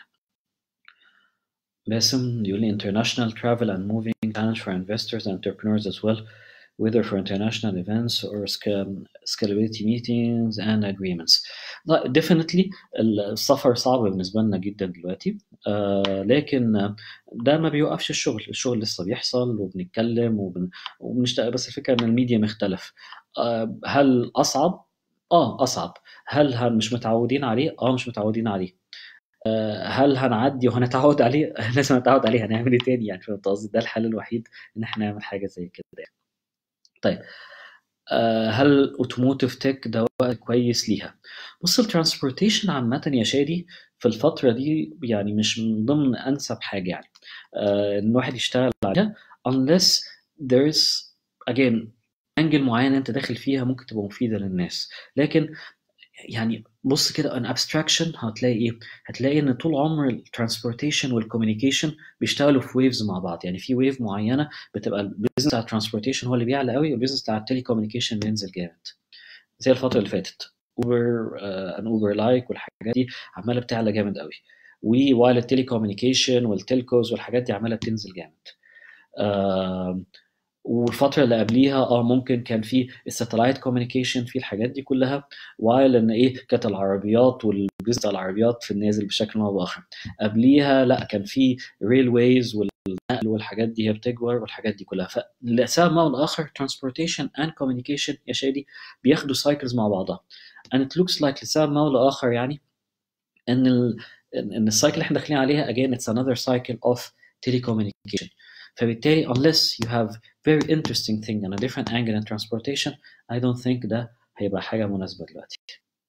باسم يقول لي international travel and moving challenge for investors and entrepreneurs as well whether for international events or scalability meetings and agreements. definitely السفر صعب بالنسبة لنا جدا دلوقتي آه لكن ده ما بيوقفش الشغل الشغل لسه بيحصل وبنتكلم وبن... وبنشتغل بس الفكرة ان الميديا مختلف آه هل أصعب؟ اه أصعب هل هل مش متعودين عليه؟ اه مش متعودين عليه آه هل هنعدي وهنتعود عليه؟ لازم نتعود عليه هنعمل ايه تاني يعني فهمت قصدي؟ ده الحل الوحيد ان احنا نعمل حاجة زي كده يعني. طيب آه هل اوتوموتيف تك ده وقت كويس ليها بص الترانسبورتيشن عامة يا شادي في الفتره دي يعني مش من ضمن انسب حاجه يعني آه، ان الواحد يشتغل عليها unless there is again انجل معين انت داخل فيها ممكن تبقى مفيده للناس لكن يعني بص كده ان ابستراكشن هتلاقي ايه؟ هتلاقي ان طول عمر الترانسبورتيشن والكوميونيكيشن بيشتغلوا في ويفز مع بعض يعني في ويف معينه بتبقى البيزنس بتاع الترانسبورتيشن هو اللي بيعلى قوي والبيزنس بتاع التلي كوميونيكيشن بينزل جامد زي الفتره اللي فاتت اوبر ان اوبر لايك والحاجات دي عماله بتعلى جامد قوي ووايل التلي كوميونيكيشن والتلكوز والحاجات دي عماله بتنزل جامد آه والفتره اللي قبليها اه ممكن كان في الساتلايت كوميونيكيشن في الحاجات دي كلها وايل ان ايه كانت العربيات والبيزنس بتاع العربيات في النازل بشكل او باخر قبليها لا كان في ريل ويز والنقل والحاجات دي هي بتكبر والحاجات دي كلها فلسبب ما او اخر ترانسبورتيشن اند كوميونيكيشن يا شادي بياخدوا سايكلز مع بعضها and it looks like لسبب ما او اخر يعني ان ال ان السايكل اللي احنا داخلين عليها again it's another cycle of telecommunication فبالتالي unless you have very interesting thing and a different angle in transportation I don't think ده هيبقى حاجة مناسبة دلوقتي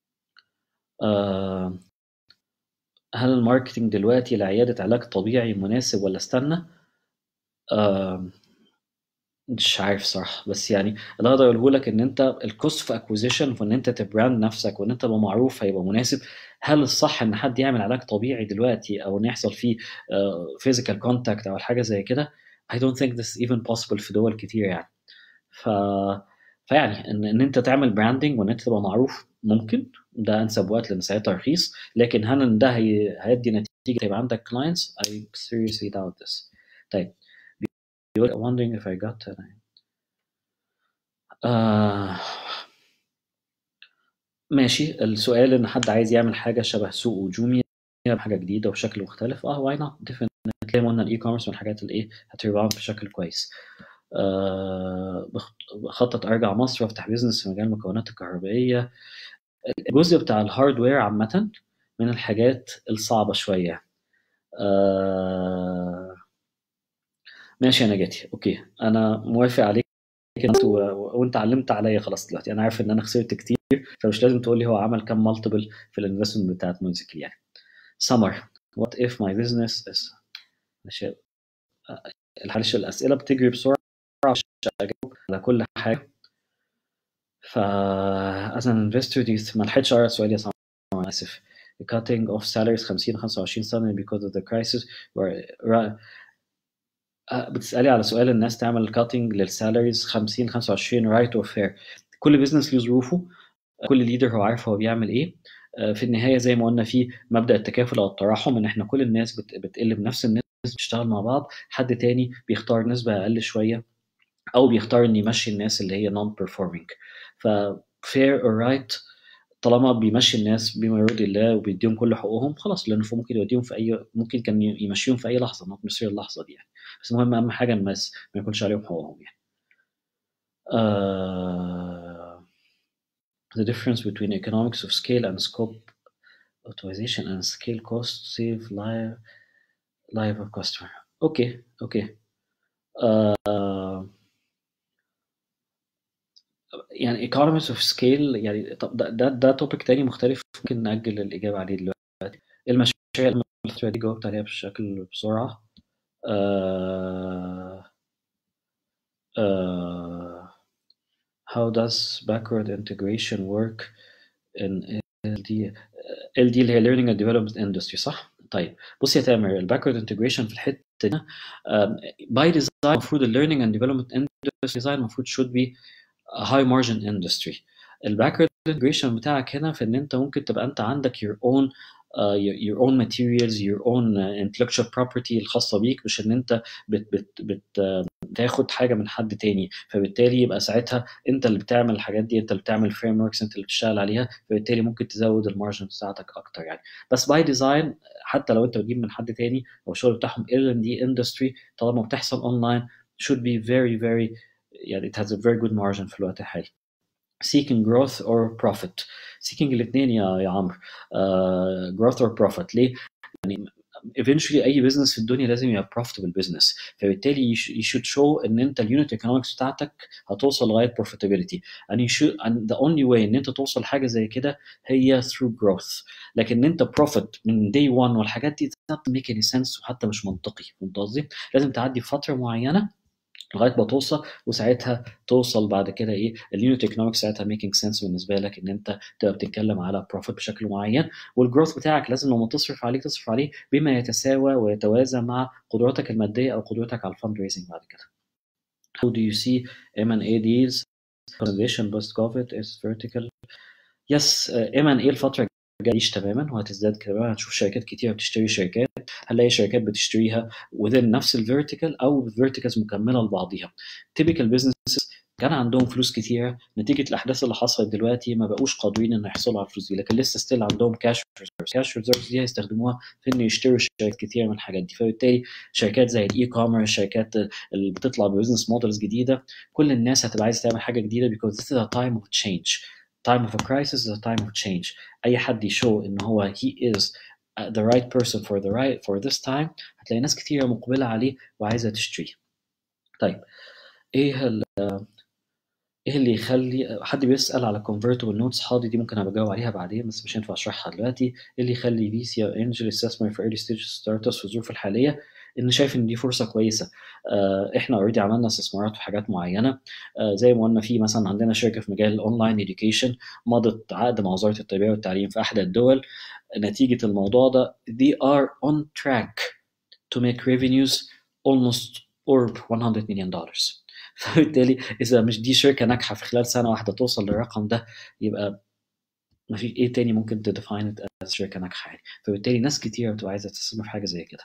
uh, هل الماركتينج دلوقتي لعيادة علاج طبيعي مناسب ولا استنى؟ uh, مش عارف صراحة بس يعني اللي اقدر اقوله لك ان انت الكوست في اكوزيشن وان انت تبراند نفسك وان انت تبقى معروف هيبقى مناسب هل الصح ان حد يعمل علاج طبيعي دلوقتي او ان يحصل فيه فيزيكال كونتاكت او حاجة زي كده I don't think this is even possible في دول كتير يعني ف فيعني ان, إن انت تعمل براندنج وان انت تبقى معروف ممكن ده انسب وقت لان ساعتها رخيص لكن هل ان ده هي... هيدي نتيجه يبقى عندك clients I seriously doubt this طيب بيقول wondering if I got uh... ماشي السؤال ان حد عايز يعمل حاجه شبه سوق وجوميا حاجه جديده وشكل مختلف اه واي نوت زي ما قلنا الاي كوميرس من الحاجات اللي ايه هتريباوند بشكل كويس أه بخطط ارجع مصر وافتح بيزنس في مجال المكونات الكهربائيه الجزء بتاع الهاردوير عامه من الحاجات الصعبه شويه أه ماشي يا نجاتي اوكي انا موافق عليك انت و... وانت علمت عليا خلاص دلوقتي انا عارف ان انا خسرت كتير فمش لازم تقول لي هو عمل كام مالتيبل في الانفستمنت بتاعت موزيكال يعني سمر what if my business is ماشي معلش الاسئله بتجري بسرعه عشان اجاوب على كل حاجه ف as an investor دي ما لحقتش اقرا سؤالي يا سمر انا اسف cutting off salaries 50 25 سنه because of the crisis where بتسالي على سؤال الناس تعمل كاتنج للسالاريز 50 25 رايت اور فير كل بزنس له ظروفه كل ليدر هو عارف هو بيعمل ايه في النهايه زي ما قلنا في مبدا التكافل او التراحم ان احنا كل الناس بتقل بنفس النسبه بتشتغل مع بعض حد تاني بيختار نسبه اقل شويه او بيختار ان يمشي الناس اللي هي نون بيرفورمينج ف fair or right طالما بيمشي الناس بما يرضي الله وبيديهم كل حقوقهم خلاص لانه ممكن يوديهم في اي ممكن كان يمشيهم في اي لحظه ما مصير اللحظه دي يعني بس المهم اهم حاجه الناس ما يكونش عليهم حقوقهم يعني uh, the difference between economics of scale and scope optimization and scale cost save life life of customer اوكي اوكي uh, يعني economies of scale يعني طب ده ده, ده توبيك تاني مختلف ممكن نأجل الإجابة عليه دلوقتي المشاريع اللي دي جاوبت عليها بشكل بسرعة uh, uh, how does backward integration work in LD LD اللي هي learning and development industry صح؟ طيب بص يا تامر الباكورد انتجريشن في الحته دي باي ديزاين المفروض الليرنينج اند ديفلوبمنت اندستري ديزاين المفروض should be هاي مارجن اندستري الباكورد انتجريشن بتاعك هنا في ان انت ممكن تبقى انت عندك your own uh, your own materials your own uh, intellectual property الخاصه بيك مش ان انت بت بت بت تاخد حاجه من حد تاني فبالتالي يبقى ساعتها انت اللي بتعمل الحاجات دي انت اللي بتعمل فريم وركس انت اللي بتشتغل عليها فبالتالي ممكن تزود المارجن بتاعتك اكتر يعني بس باي ديزاين حتى لو انت بتجيب من حد تاني او الشغل بتاعهم ال ان دي اندستري طالما بتحصل اونلاين should be very very يعني it has a very good margin في الوقت الحالي seeking growth or profit seeking الاثنين يا يا عمرو uh, growth or profit ليه؟ يعني eventually اي بزنس في الدنيا لازم يبقى profitable business فبالتالي you should- you should show ان انت اليونت economics بتاعتك هتوصل لغايه profitability and you should and the only way ان انت توصل حاجه زي كده هي through growth لكن ان انت profit من day one والحاجات دي it doesn't make any sense وحتى مش منطقي فهمت قصدي؟ لازم تعدي فتره معينه لغايه ما توصل وساعتها توصل بعد كده ايه اليونت ايكونومكس ساعتها ميكينج سنس بالنسبه لك ان انت تبقى بتتكلم على بروفيت بشكل معين والجروث بتاعك لازم لما تصرف عليه تصرف عليه بما يتساوى ويتوازى مع قدراتك الماديه او قدرتك على الفند ريزنج بعد كده. How do you see M&A deals? Consolidation post COVID is vertical. Yes, uh, M&A الفترة الجاية مش تماما وهتزداد كمان هتشوف شركات كتير بتشتري شركات هنلاقي شركات بتشتريها within نفس الفيرتيكال او فيرتيكالز مكمله لبعضيها typical businesses كان عندهم فلوس كتيره نتيجه الاحداث اللي حصلت دلوقتي ما بقوش قادرين ان يحصلوا على الفلوس دي لكن لسه ستيل عندهم كاش ريزيرفز كاش ريزيرفز دي هيستخدموها في ان يشتروا شركات كتير من الحاجات دي فبالتالي شركات زي الاي كوميرس شركات اللي بتطلع ببزنس مودلز جديده كل الناس هتبقى عايزه تعمل حاجه جديده because this is a time of change time of a crisis is a time of change اي حد يشو ان هو he is the right person for the right for this time هتلاقي ناس كتيره مقبله عليه وعايزه تشتريه طيب ايه ال ايه اللي يخلي حد بيسال على convertible notes حاضر دي ممكن ابقى اجاوب عليها بعدين بس مش هينفع اشرحها دلوقتي ايه اللي يخلي في سي او انجل يستثمر في early stage startups في الظروف الحاليه ان شايف ان دي فرصه كويسه آه، احنا اوريدي عملنا استثمارات في حاجات معينه آه، زي ما قلنا في مثلا عندنا شركه في مجال الاونلاين education مضت عقد مع وزاره التربيه والتعليم في احدى الدول نتيجه الموضوع ده they are on track to make revenues almost over 100 million dollars فبالتالي اذا مش دي شركه ناجحه في خلال سنه واحده توصل للرقم ده يبقى ما في ايه تاني ممكن تديفاين از شركه ناجحه يعني فبالتالي ناس كتير بتبقى عايزه تستثمر في حاجه زي كده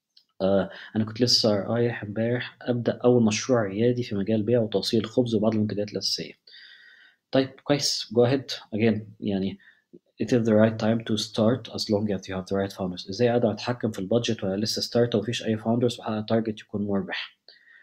آه انا كنت لسه رايح امبارح ابدا اول مشروع عيادي في مجال بيع وتوصيل الخبز وبعض المنتجات الاساسيه طيب كويس go ahead again يعني it is the right time to start as long as you have the right founders ازاي اقدر اتحكم في البادجت ولا لسه ستارت ومفيش اي founders واحقق تارجت يكون مربح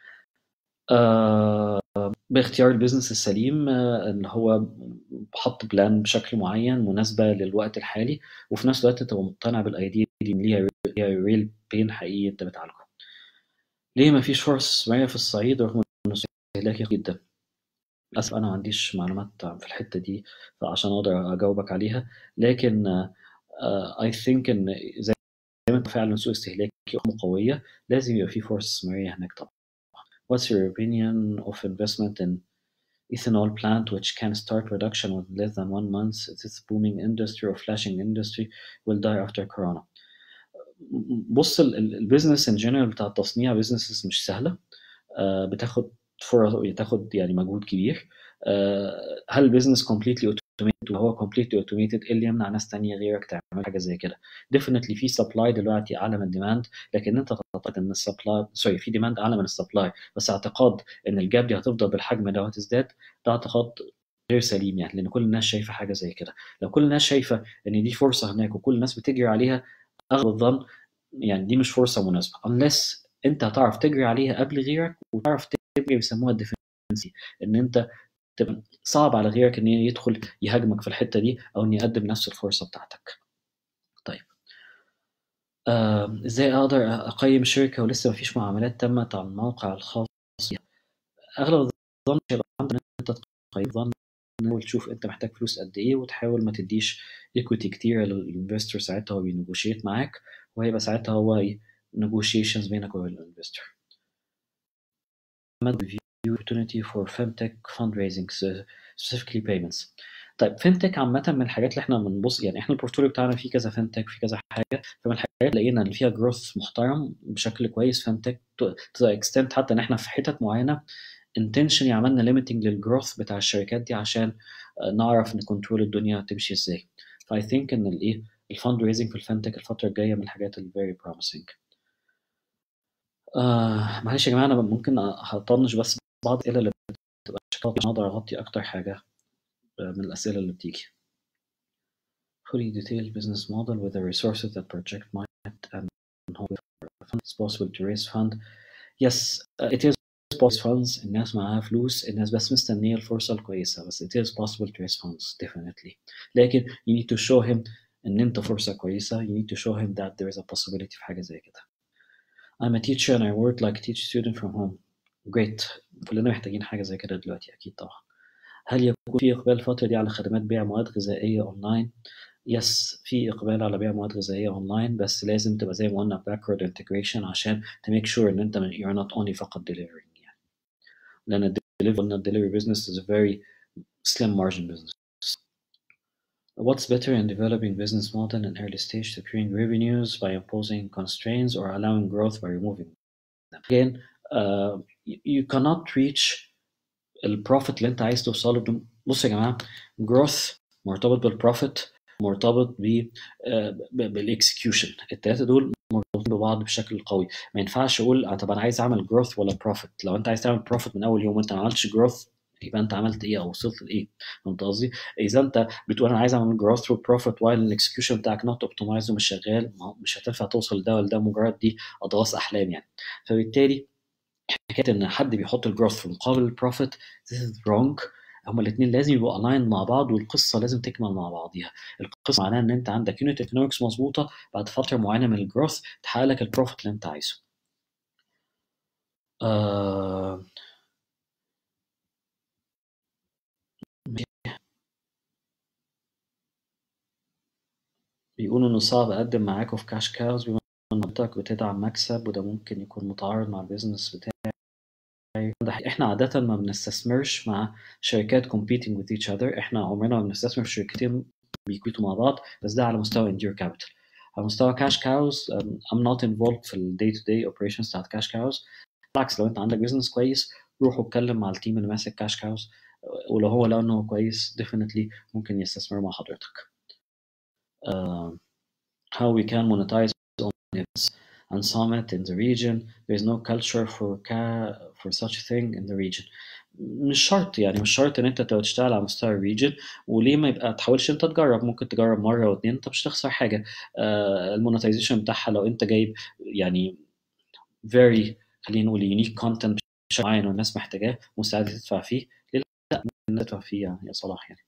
آه باختيار البيزنس السليم آه اللي هو حط بلان بشكل معين مناسبة للوقت الحالي وفي نفس الوقت تبقى مقتنع بالايديا دي إن ليها ليها ريل بين حقيقي انت بتعالجه ليه مفيش فرص استثمارية في الصعيد رغم انه استهلاكي جدا للأسف أنا ما عنديش معلومات في الحتة دي عشان أقدر أجاوبك عليها لكن اي uh, ثينك إن زي ما أنت فعلا سوق استهلاكي قوية لازم يبقى في فرص استثمارية هناك طبعا. What's your opinion of investment in ethanol plant which can start production with less than one month? This booming industry or flashing industry will die after corona. بص البيزنس ان جنرال بتاع التصنيع بيزنسز مش سهله uh, بتاخد فرص تاخد يعني مجهود كبير هل البيزنس كومبليتلي اوتوميتد وهو كومبليتلي اوتوميتد ايه اللي يمنع ناس تانية غيرك تعمل حاجه زي كده ديفينتلي في سبلاي دلوقتي اعلى من الديماند لكن انت تعتقد ان السبلاي سوري في ديماند اعلى من السبلاي بس اعتقاد ان الجاب دي هتفضل بالحجم ده وهتزداد ده اعتقاد غير سليم يعني لان كل الناس شايفه حاجه زي كده لو كل الناس شايفه ان دي فرصه هناك وكل الناس بتجري عليها اغلب الظن يعني دي مش فرصه مناسبه unless انت هتعرف تجري عليها قبل غيرك وتعرف تبقى بيسموها الديفنسي ان انت تبقى صعب على غيرك ان يدخل يهاجمك في الحته دي او ان يقدم نفس الفرصه بتاعتك طيب آه، ازاي اقدر اقيم الشركه ولسه مفيش معاملات تمت على الموقع الخاص بيها اغلب الظن هيبقى عندك ان انت تقيم ظن تحاول تشوف انت محتاج فلوس قد ايه وتحاول ما تديش ايكويتي كتير للانفستور ساعتها هو بينيجوشيت معاك وهيبقى ساعتها هو نيجوشيشنز بينك وبين الانفستور opportunity for fintech fundraising specifically payments طيب فينتك عامة من الحاجات اللي احنا بنبص يعني احنا البورتفوليو بتاعنا فيه كذا فينتك في كذا حاجة فمن الحاجات اللي لقينا اللي فيها جروث محترم بشكل كويس فينتك تو اكستنت حتى ان احنا في حتت معينة intentionally عملنا ليميتنج للجروث بتاع الشركات دي عشان نعرف نكنترول الدنيا تمشي ازاي فاي ثينك ان الايه الفند ريزنج في الفينتك الفترة الجاية من الحاجات الفيري بروميسنج آه معلش يا جماعة أنا ممكن هطنش بس بعض الأسئلة اللي بتبقى شكلها عشان أقدر أغطي أكتر حاجة من الأسئلة اللي بتيجي. Fully detailed business model with the resources that project might and hope it's possible to raise fund. Yes, uh, it is possible funds الناس معاها فلوس الناس بس مستنية الفرصة الكويسة بس it is possible to raise funds definitely. لكن you need to show him ان انت فرصه كويسه you need to show him that there is a possibility في حاجه زي كده I'm a teacher and I work like teach student from home great كلنا محتاجين حاجه زي كده دلوقتي اكيد طبعا هل يكون في اقبال الفتره دي على خدمات بيع مواد غذائيه اونلاين يس في اقبال على بيع مواد غذائيه اونلاين بس لازم تبقى زي ما قلنا backward integration عشان to make sure ان انت you're not only فقط delivering يعني لان الدليفري قلنا delivery business is a very slim margin business What's better in developing business model in early stage to create revenues by imposing constraints or allowing growth by removing them? Again, uh, you, you cannot reach البروفيت اللي انت عايز توصله بدون بص يا جماعه growth مرتبط بالبروفيت مرتبط ب بالاكسكيوشن الثلاثه دول مرتبطين ببعض بشكل قوي ما ينفعش اقول طب انا عايز اعمل جروث ولا بروفيت لو انت عايز تعمل بروفيت من اول يوم وانت ما عملتش جروث يبقى انت عملت ايه او وصلت لايه فهمت قصدي اذا انت بتقول انا عايز اعمل جروث وبروفيت وايل الاكسكيوشن بتاعك نوت اوبتمايز ومش شغال مش هتنفع توصل لده ولا ده مجرد دي اضغاث احلام يعني فبالتالي حكايه ان حد بيحط الجروث في مقابل البروفيت this is wrong هما الاثنين لازم يبقوا الاين مع بعض والقصه لازم تكمل مع بعضيها القصه معناها ان انت عندك يونت ايكونومكس مظبوطه بعد فتره معينه من الجروث تحقق لك البروفيت اللي انت عايزه آه... بيقولوا انه صعب اقدم معاكم في كاش كاوز بما ان منطقتك بتدعم مكسب وده ممكن يكون متعارض مع البيزنس بتاعي احنا عادة ما بنستثمرش مع شركات competing with each other احنا عمرنا ما بنستثمر في شركتين بيكويتوا مع بعض بس ده على مستوى endure capital على مستوى cash cows um, I'm not involved في ال day to day operations بتاعت cash cows بالعكس لو انت عندك بيزنس كويس روح اتكلم مع التيم اللي ماسك cash cows ولو هو لقى انه كويس definitely ممكن يستثمر مع حضرتك uh, how we can monetize on events and summit in the region. There is no culture for ca- for such a thing in the region. مش شرط يعني مش شرط ان انت تبقى تشتغل على مستوى الريجن وليه ما يبقى تحاولش انت تجرب ممكن تجرب مره واتنين انت مش هتخسر حاجه آه المونتايزيشن بتاعها لو انت جايب يعني very خلينا نقول يونيك كونتنت بشكل معين والناس محتاجاه مستعد تدفع فيه ليه لا تدفع فيه يعني يا صلاح يعني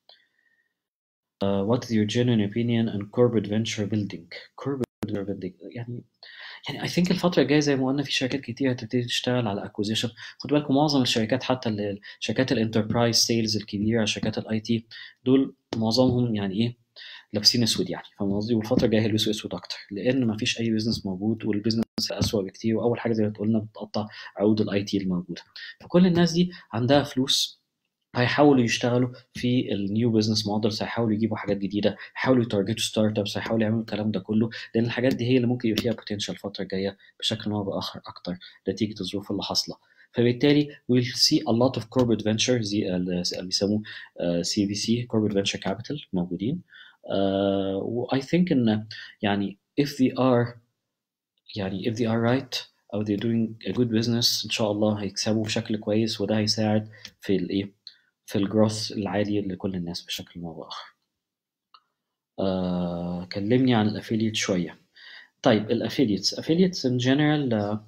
Uh, what is your genuine opinion on corporate venture building? Corporate venture building يعني يعني I think الفترة الجاية زي ما قلنا في شركات كتير هتبتدي تشتغل على acquisition خد بالكم معظم الشركات حتى اللي شركات الانتربرايز سيلز الكبيرة شركات الاي تي دول معظمهم يعني ايه لابسين اسود يعني فاهم قصدي والفترة الجاية هيلبسوا اسود اكتر لان مفيش اي بزنس موجود والبزنس اسوأ بكتير واول حاجة زي ما قلنا بتقطع عقود الاي تي الموجودة فكل الناس دي عندها فلوس هيحاولوا يشتغلوا في النيو بزنس مودلز هيحاولوا يجيبوا حاجات جديده هيحاولوا يتارجتوا ستارت ابس هيحاولوا يعملوا الكلام ده كله لان الحاجات دي هي اللي ممكن يبقى فيها بوتنشال الفتره الجايه بشكل ما باخر اكتر نتيجه الظروف اللي حاصله فبالتالي we'll see a lot of corporate venture زي اللي بيسموه سي في سي corporate venture capital موجودين و I think ان يعني if they are يعني if they are right او they're doing a good business ان شاء الله هيكسبوا بشكل كويس وده هيساعد في الايه في الجروث العالي لكل الناس بشكل ما بآخر. آه، كلمني عن الافيليت شوية. طيب الافيليتس افيليتس ان جنرال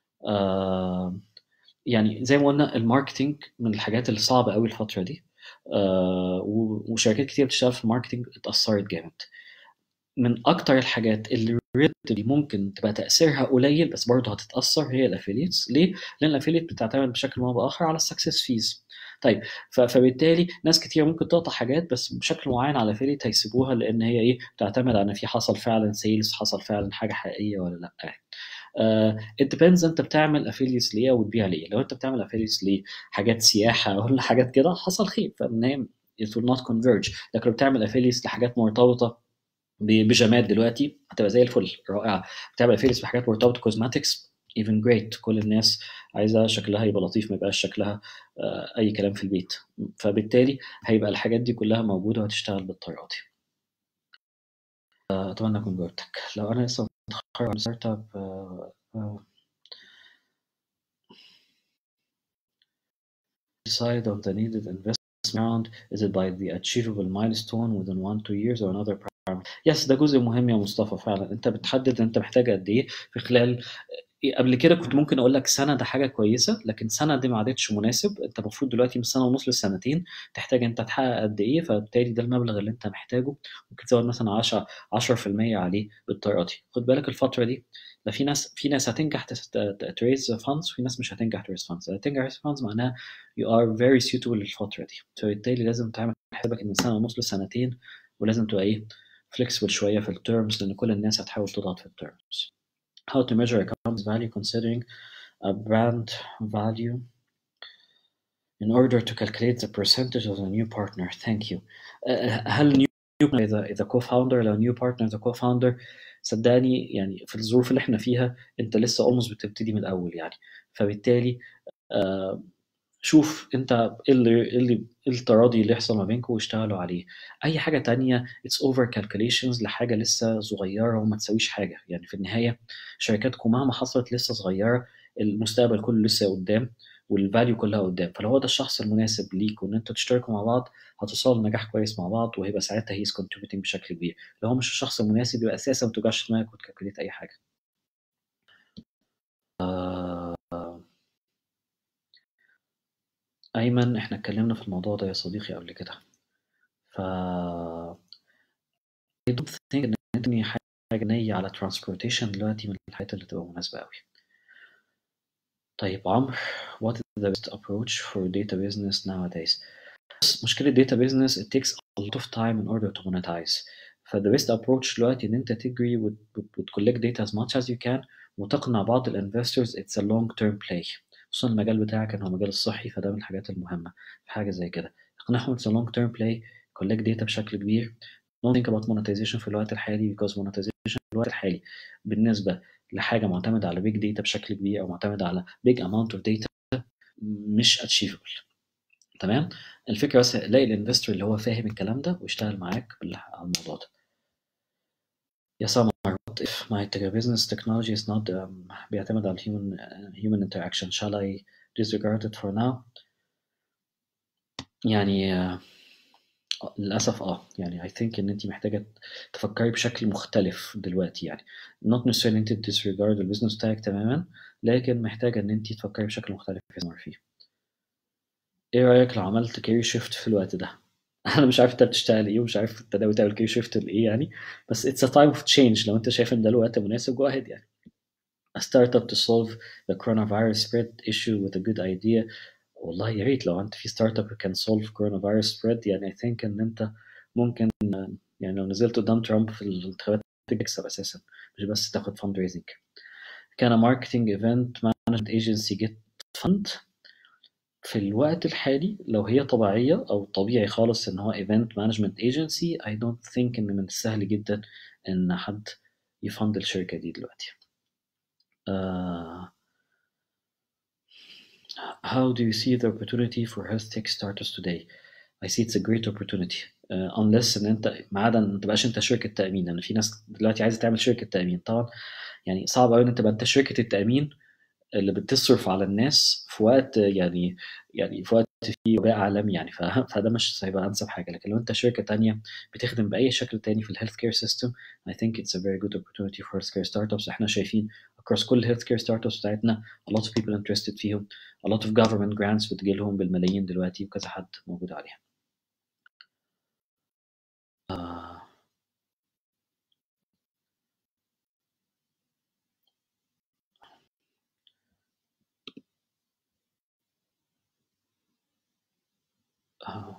يعني زي ما قلنا الماركتينج من الحاجات اللي صعبة قوي الفترة دي آه، وشركات كتير بتشتغل في الماركتينج اتأثرت جامد. من أكتر الحاجات اللي ريلاتيفلي ممكن تبقى تأثيرها قليل بس برضه هتتأثر هي الافيليتس، ليه؟ لأن الافيليت بتعتمد بشكل ما بآخر على السكسس فيز. طيب فبالتالي ناس كتير ممكن تقطع حاجات بس بشكل معين على افيليت هيسيبوها لان هي ايه بتعتمد على ان في حصل فعلا سيلز حصل فعلا حاجه حقيقيه ولا لا يعني ات ديبيندز انت بتعمل افيليتس ليه وتبيع ليه لو انت بتعمل افيليتس لحاجات سياحه ولا حاجات كده حصل خير فان هي it will not converge لكن لو بتعمل افيليتس لحاجات مرتبطه ببيجامات دلوقتي هتبقى زي الفل رائعه بتعمل افيليتس بحاجات مرتبطه كوزماتكس even great كل الناس عايزة شكلها يبقى لطيف ما يبقاش شكلها أي كلام في البيت فبالتالي هيبقى الحاجات دي كلها موجودة وهتشتغل بالطريقة دي أتمنى أكون جاوبتك لو أنا لسه متخرج من ستارت اب decide on the needed investment round is it by the achievable milestone within one two years or another يس ده جزء مهم يا مصطفى فعلا انت بتحدد انت محتاج قد ايه في خلال قبل كده كنت ممكن اقول لك سنه ده حاجه كويسه لكن سنه دي ما عادتش مناسب انت المفروض دلوقتي من سنه ونص لسنتين تحتاج انت تحقق قد ايه فبالتالي ده المبلغ اللي انت محتاجه ممكن تزود مثلا 10 10% عليه بالطريقه دي خد بالك الفتره دي ده في ناس في ناس هتنجح تريز فاندز وفي ناس مش هتنجح تريز فاندز هتنجح تريز فاندز معناها you are very suitable للفتره دي فبالتالي لازم تعمل حسابك ان سنه ونص لسنتين ولازم تبقى ايه flexible شويه في التيرمز لان كل الناس هتحاول تضغط في التيرمز how to measure a company's value considering a brand value in order to calculate the percentage of the new partner thank you هل new اذا اذا كو فاوندر لو نيو بارتنر ذا كو فاوندر صدقني يعني في الظروف اللي احنا فيها انت لسه اولموست بتبتدي من الاول يعني فبالتالي آه شوف انت ايه اللي ايه اللي ايه التراضي اللي يحصل ما بينكم واشتغلوا عليه اي حاجه تانية اتس اوفر كالكوليشنز لحاجه لسه صغيره وما تساويش حاجه يعني في النهايه شركاتكم مهما حصلت لسه صغيره المستقبل كله لسه قدام والفاليو كلها قدام فلو هو ده الشخص المناسب ليك وان انتوا تشتركوا مع بعض هتوصلوا لنجاح كويس مع بعض وهيبقى ساعتها هيز كونتريبيوتنج بشكل كبير لو هو مش الشخص المناسب يبقى اساسا ما توجعش دماغك وتكالكوليت اي حاجه آه أيمن إحنا اتكلمنا في الموضوع ده يا صديقي قبل كده ف I don't think إن تبني حاجة نية على transportation دلوقتي من الحاجات اللي تبقى مناسبة أوي طيب عمرو what is the best approach for data business nowadays بس مشكلة data business it takes a lot of time in order to monetize ف the best approach دلوقتي إن أنت تجري وت collect data as much as you can وتقنع بعض الانفسترز it's a long term play خصوصا المجال بتاعك كان هو مجال الصحي فده من الحاجات المهمة في حاجة زي كده اقنعهم it's a long term play collect data بشكل كبير don't think about monetization في الوقت الحالي because monetization في الوقت الحالي بالنسبة لحاجة معتمدة على big data بشكل كبير أو معتمدة على big amount of data مش achievable تمام الفكرة بس لاقي الانفستور اللي هو فاهم الكلام ده ويشتغل معاك على الموضوع ده يا سمر what if my business technology is not um, بيعتمد على human uh, human interaction shall I disregard it for now يعني uh, للأسف اه يعني I think إن أنت محتاجة تفكري بشكل مختلف دلوقتي يعني not necessarily إن أنت disregard البيزنس بتاعك تماما لكن محتاجة إن أنت تفكري بشكل مختلف فيه إيه رأيك لو عملت كارير شيفت في الوقت ده؟ انا مش عارف انت بتشتغل ايه ومش عارف انت ناوي تعمل كارير شيفت لايه يعني بس اتس ا تايم اوف تشينج لو انت شايف ان ده الوقت مناسب جو اهيد يعني a startup to solve the coronavirus spread issue with a good idea والله يا ريت لو انت في ستارت اب can solve coronavirus spread يعني I think ان انت ممكن يعني لو نزلت قدام ترامب في الانتخابات تكسب اساسا مش بس تاخد فند ريزنج كان ماركتنج ايفنت مانجمنت ايجنسي جيت فند في الوقت الحالي لو هي طبيعية أو طبيعي خالص إن هو event management agency I don't think إن من السهل جدا إن حد يفند الشركة دي دلوقتي. Uh, how do you see the opportunity for health tech startups today? I see it's a great opportunity uh, unless إن أنت ما عدا ما تبقاش أنت شركة تأمين لأن يعني في ناس دلوقتي عايزة تعمل شركة تأمين طبعا يعني صعب أوي إن أنت تبقى أنت شركة التأمين اللي بتصرف على الناس في وقت يعني يعني في وقت فيه وباء عالمي يعني فده مش هيبقى انسب حاجه لكن لو انت شركه تانية بتخدم باي شكل تاني في الهيلث كير سيستم I think it's a very good opportunity for healthcare startups احنا شايفين across كل الهيلث كير startups بتاعتنا a lot of people interested فيهم a lot of government grants بتجيلهم بالملايين دلوقتي وكذا حد موجود عليها uh, uh,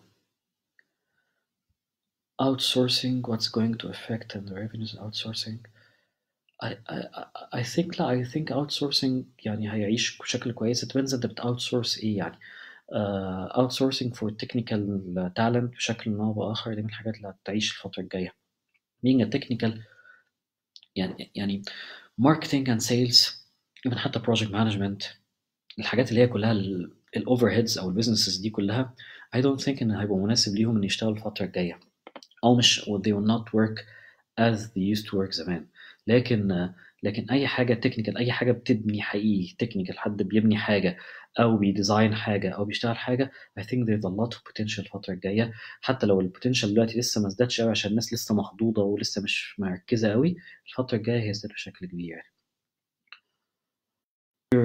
outsourcing what's going to affect and the revenues outsourcing I, I, I think لا I think outsourcing يعني هيعيش بشكل كويس it depends انت بت outsource ايه يعني uh, outsourcing for technical talent بشكل ما بآخر دي من الحاجات اللي هتعيش الفترة الجاية being a technical يعني يعني marketing and sales even حتى project management الحاجات اللي هي كلها الاوفر هيدز او البيزنسز دي كلها I don't think ان هيبقى مناسب ليهم ان يشتغلوا الفترة الجاية او مش they will not work as they used to work زمان لكن لكن اي حاجه تكنيكال اي حاجه بتبني حقيقي تكنيكال حد بيبني حاجه او بيديزاين حاجه او بيشتغل حاجه I think there's a lot of potential الفتره الجايه حتى لو البوتنشال دلوقتي لسه ما ازدادش قوي عشان الناس لسه مخضوضه ولسه مش مركزه قوي الفتره الجايه هيزداد بشكل كبير يعني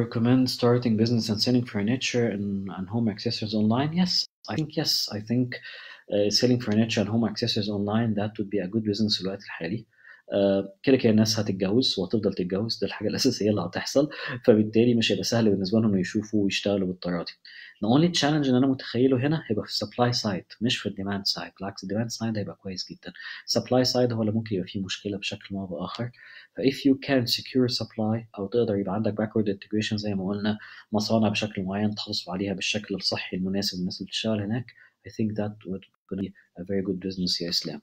recommend starting business and selling furniture and, and home accessories online? Yes, I think yes. I think uh, selling furniture and home accessories online that would be a good business في الوقت الحالي. آه، كده كده الناس هتتجوز وهتفضل تتجوز ده الحاجة الأساسية اللي هتحصل فبالتالي مش هيبقى سهل بالنسبة لهم إنه يشوفوا ويشتغلوا بالطريقة دي. The only challenge اللي أنا متخيله هنا هيبقى في السبلاي سايد مش في الديماند سايد بالعكس الديماند سايد هيبقى كويس جدا. السبلاي سايد هو اللي ممكن يبقى فيه مشكلة بشكل ما أو بآخر. ف if you can secure supply أو تقدر يبقى عندك backward integration زي ما قلنا مصانع بشكل معين تحصل عليها بالشكل الصحي المناسب للناس اللي بتشتغل هناك I think that would be a very good business يا إسلام.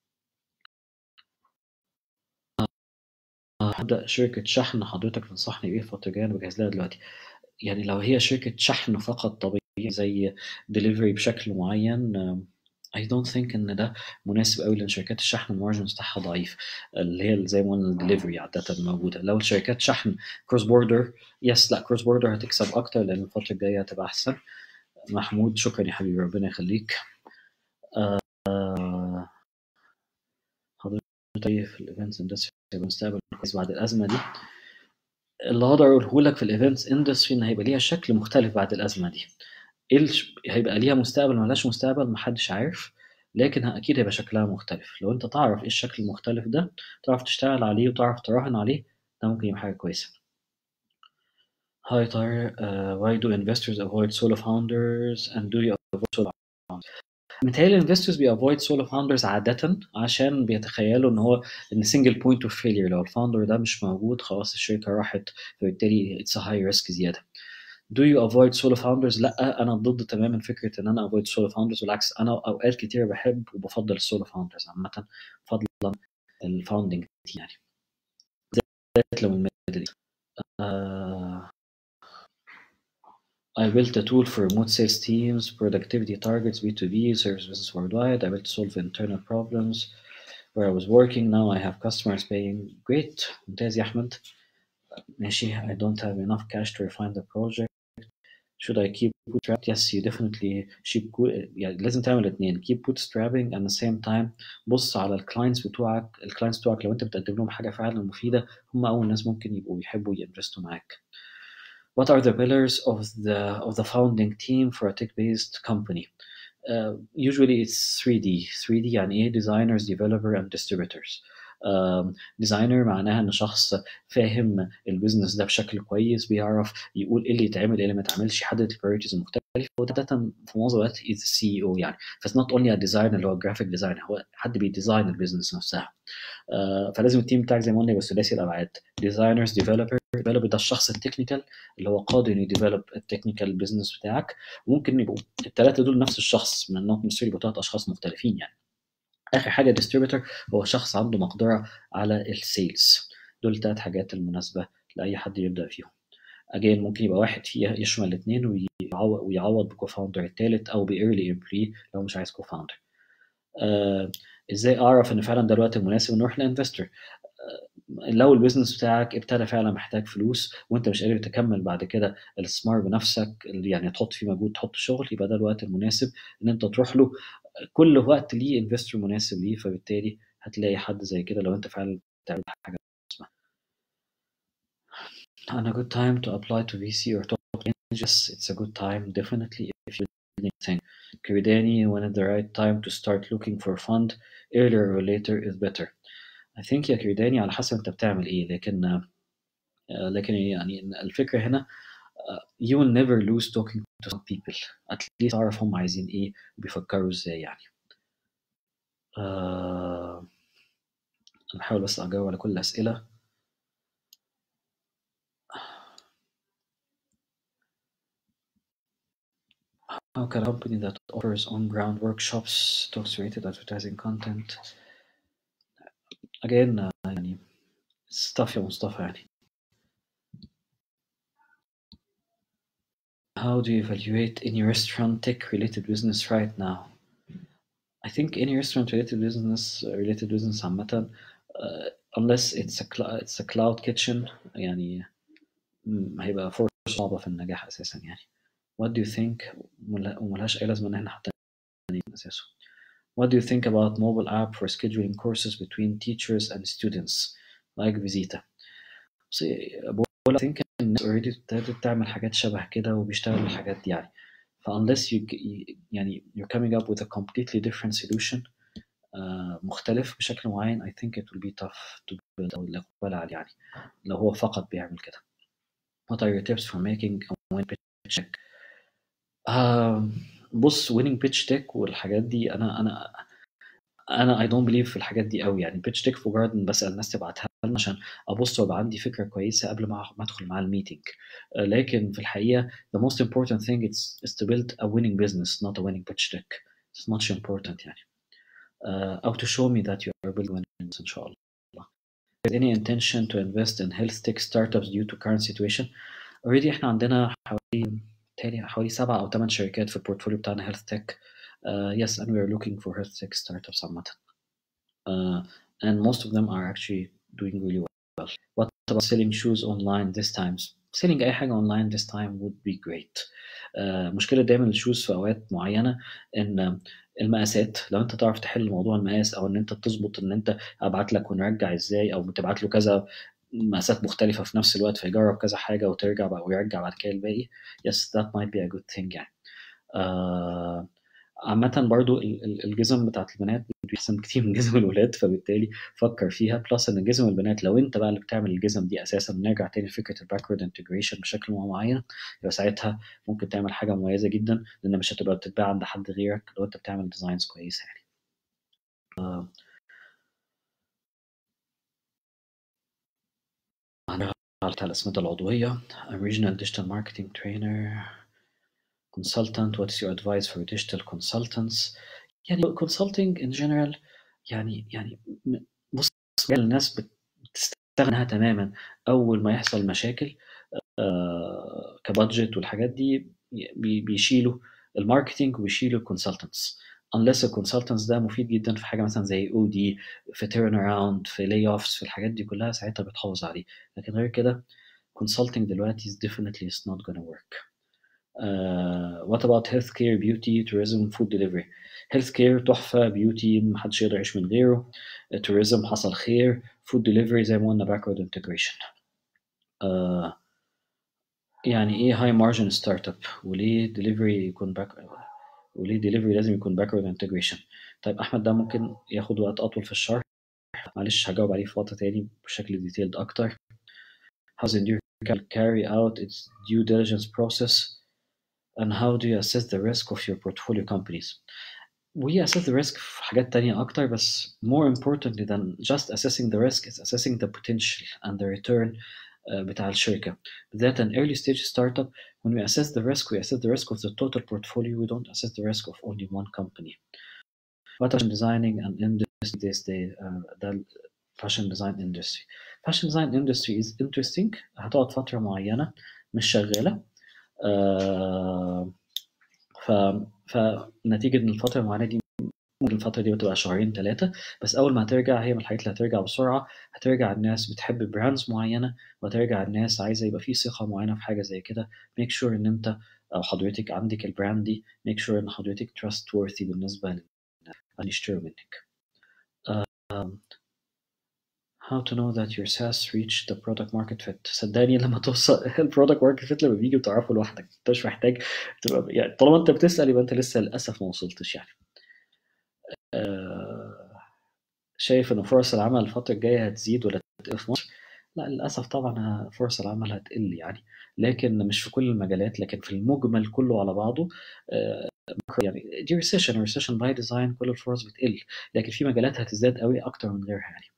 هبدأ شركة شحن حضرتك تنصحني بإيه الفترة الجاية أنا بجهز لها دلوقتي يعني لو هي شركة شحن فقط طبيعي زي دليفري بشكل معين um, I don't think إن ده مناسب قوي لأن شركات الشحن المارجنز بتاعها ضعيف اللي هي زي ما قلنا الدليفري عادة موجودة لو شركات شحن كروس بوردر يس لا كروس بوردر هتكسب أكتر لأن الفترة الجاية هتبقى أحسن محمود شكرا يا حبيبي ربنا يخليك آه، حضرتك إيه في الايفنتس اندستري المستقبل كويس بعد الازمه دي اللي اقدر اقوله لك في الايفنتس اندستري ان هيبقى ليها شكل مختلف بعد الازمه دي ايه الش- هيبقى ليها مستقبل ملهاش مستقبل محدش عارف لكن ه- اكيد هيبقى شكلها مختلف لو انت تعرف ايه الشكل المختلف ده تعرف تشتغل عليه وتعرف تراهن عليه ده ممكن يبقى حاجه كويسه Hi Tyre, uh, why do investors avoid solo founders and do you avoid solo founders? متهيألي الانفستورز بيأفويد سولو فاوندرز عادة عشان بيتخيلوا ان هو ان سنجل بوينت اوف فيلير لو الفاوندر ده مش موجود خلاص الشركة راحت فبالتالي اتس هاي ريسك زيادة. Do you avoid solo founders؟ لا انا ضد تماما فكرة ان انا avoid solo founders بالعكس انا اوقات كتير بحب وبفضل السولو فاوندرز عامة فضلا الفاوندنج يعني بالذات لو الميدل آه I built a tool for remote sales teams, productivity targets, B2B, service business worldwide. I built to solve internal problems where I was working. Now I have customers paying. Great. ممتاز يا أحمد. ماشي. I don't have enough cash to refine the project. Should I keep bootstrapped? Yes, you definitely should. يعني لازم تعمل الاثنين. Keep bootstrapping and at the same time بص على الكلاينتس بتوعك. الكلاينتس بتوعك لو أنت بتقدم لهم حاجة فعلا مفيدة هم أول ناس ممكن يبقوا يحبوا ينفستوا معاك. What are the pillars of the of the founding team for a tech-based company? Uh, usually it's 3D. 3D يعني ايه designers, developer and distributors. Um, designer معناها ان شخص فاهم البيزنس ده بشكل كويس بيعرف يقول ايه اللي يتعمل ايه اللي ما يتعملش يحدد البريورتيز المختلفه وده عادة في معظم الوقت is the CEO يعني فit's not only a designer اللي هو graphic designer هو حد بيديزاين البيزنس نفسها uh, فلازم التيم بتاعك زي ما قلنا يبقى ثلاثي الابعاد designers developer developer ده الشخص التكنيكال اللي هو قادر انه يديفلوب التكنيكال بزنس بتاعك وممكن يبقوا الثلاثه دول نفس الشخص من نوت نسيري يبقوا ثلاث اشخاص مختلفين يعني اخر حاجه ديستريبيتور هو شخص عنده مقدره على السيلز دول الثلاث حاجات المناسبه لاي حد يبدا فيهم اجين ممكن يبقى واحد فيها يشمل الاثنين ويعوض, ويعوض بكوفاوندر الثالث او بايرلي امبلي لو مش عايز كوفاوندر آه ازاي اعرف ان فعلا ده الوقت المناسب نروح لانفستور لو البيزنس بتاعك ابتدى فعلا محتاج فلوس وانت مش قادر تكمل بعد كده الاستثمار بنفسك يعني تحط فيه مجهود تحط شغل يبقى ده الوقت المناسب ان انت تروح له كل وقت ليه انفستور مناسب ليه فبالتالي هتلاقي حد زي كده لو انت فعلا بتعمل حاجه اسمها And a good time to apply to VC or top yes, it's a good time definitely if you anything. Kiridani, when is the right time to start looking for fund earlier or later is better. I think يا كيرداني على حسب انت بتعمل ايه لكن لكن يعني الفكره هنا you will never lose talking to some people at least تعرف هم عايزين ايه وبيفكروا ازاي يعني uh, انا بحاول بس اجاوب على كل الاسئله How can a company that offers on-ground workshops, talks related advertising content again uh, يعني stuff يا مصطفى يعني How do you evaluate any restaurant tech related business right now? I think any restaurant related business related business عامة uh, unless it's a it's a cloud kitchen يعني هيبقى فرصة صعبة في النجاح أساسا يعني. What do you think وملهاش أي لازمة إن إحنا حتى من أساسه. What do you think about mobile app for scheduling courses between teachers and students like Visita? See, ولا think الناس already ابتدت تعمل حاجات شبه كده وبيشتغلوا الحاجات دي يعني ف unless you, you يعني you're coming up with a completely different solution uh, مختلف بشكل معين I think it will be tough to build أو الإقبال عليه يعني لو هو فقط بيعمل كده What are your tips for making a win pitch deck? Uh, بص winning pitch deck والحاجات دي أنا أنا انا اي دونت بليف في الحاجات دي قوي يعني بيتش تيك في جاردن بسال الناس تبعتها لنا عشان ابص ويبقى عندي فكره كويسه قبل ما ما ادخل مع الميتنج لكن في الحقيقه the most important thing is, is to build a winning business not a winning pitch deck it's much important يعني uh, او to show me that you are building winning business ان شاء الله any intention to invest in health tech startups due to current situation already احنا عندنا حوالي تاني حوالي سبعة أو ثمان شركات في البورتفوليو بتاعنا health tech Uh, yes, and we are looking for health tech startups عامة. Uh, and most of them are actually doing really well. What about selling shoes online this time? Selling أي حاجة online this time would be great. Uh, مشكلة دايما الشوز في أوقات معينة إن المقاسات لو أنت تعرف تحل موضوع المقاس أو إن أنت تظبط إن أنت أبعت لك ونرجع إزاي أو تبعت له كذا مقاسات مختلفة في نفس الوقت فيجرب كذا حاجة وترجع بقى ويرجع بعد كده الباقي. Yes, that might be a good thing يعني. Uh, عامة برضو الجزم بتاعت البنات بيحسن كتير من جزم الولاد فبالتالي فكر فيها بلس ان جزم البنات لو انت بقى اللي بتعمل الجزم دي اساسا نرجع تاني لفكره الباكورد انتجريشن بشكل معين يبقى ساعتها ممكن تعمل حاجه مميزه جدا لان مش هتبقى بتتباع عند حد غيرك لو انت بتعمل ديزاينز كويسه يعني آه. أنا على الأسمدة العضوية I'm regional digital marketing trainer consultant what's your advice for digital consultants يعني consulting in general يعني يعني بص الناس بتستغنى تماما اول ما يحصل مشاكل آه كبادجت والحاجات دي بيشيلوا الماركتينج وبيشيلوا الكونسلتنتس unless الكونسلتنتس ده مفيد جدا في حاجه مثلا زي او دي في تيرن اراوند في لاي اوفس في الحاجات دي كلها ساعتها بتحافظ عليه لكن غير كده consulting دلوقتي is definitely is not gonna work Uh, what about healthcare, beauty, tourism, food delivery? healthcare تحفة beauty محدش يقدر يعيش من غيره uh, tourism حصل خير food delivery زي ما قلنا backward integration uh, يعني ايه high margin startup وليه delivery يكون back وليه delivery لازم يكون backward integration طيب أحمد ده ممكن ياخد وقت أطول في الشرح معلش هجاوب عليه في وقت تاني بشكل ديتيلد أكتر How's Endure carry out its due diligence process and how do you assess the risk of your portfolio companies we assess the risk في حاجات تانية أكتر بس more importantly than just assessing the risk is assessing the potential and the return uh, بتاع الشركة بالذات an early stage startup when we assess the risk we assess the risk of the total portfolio we don't assess the risk of only one company what fashion designing and industry these days uh, the fashion design industry fashion design industry is interesting هتقعد فترة معينة مش شغالة آه ف فنتيجة إن الفترة المعينة دي ممكن الفترة دي بتبقى شهرين ثلاثة بس أول ما هترجع هي من الحاجات اللي هترجع بسرعة هترجع الناس بتحب براندز معينة وهترجع الناس عايزة يبقى في ثقة معينة في حاجة زي كده make sure إن أنت أو حضرتك عندك البراند دي make sure إن حضرتك trustworthy بالنسبة للناس اللي يشتروا منك. Uh, how to know that your SaaS reached the product market fit صدقني لما توصل البرودكت ماركت فيت لما بيجي بتعرفه لوحدك انت مش محتاج تبقى يعني طالما انت بتسال يبقى انت لسه للاسف ما وصلتش يعني آه شايف ان فرص العمل الفتره الجايه هتزيد ولا تقل في مصر لا للاسف طبعا فرص العمل هتقل يعني لكن مش في كل المجالات لكن في المجمل كله على بعضه آه يعني دي ريسيشن ريسيشن باي ديزاين كل الفرص بتقل لكن في مجالات هتزداد قوي اكتر من غيرها يعني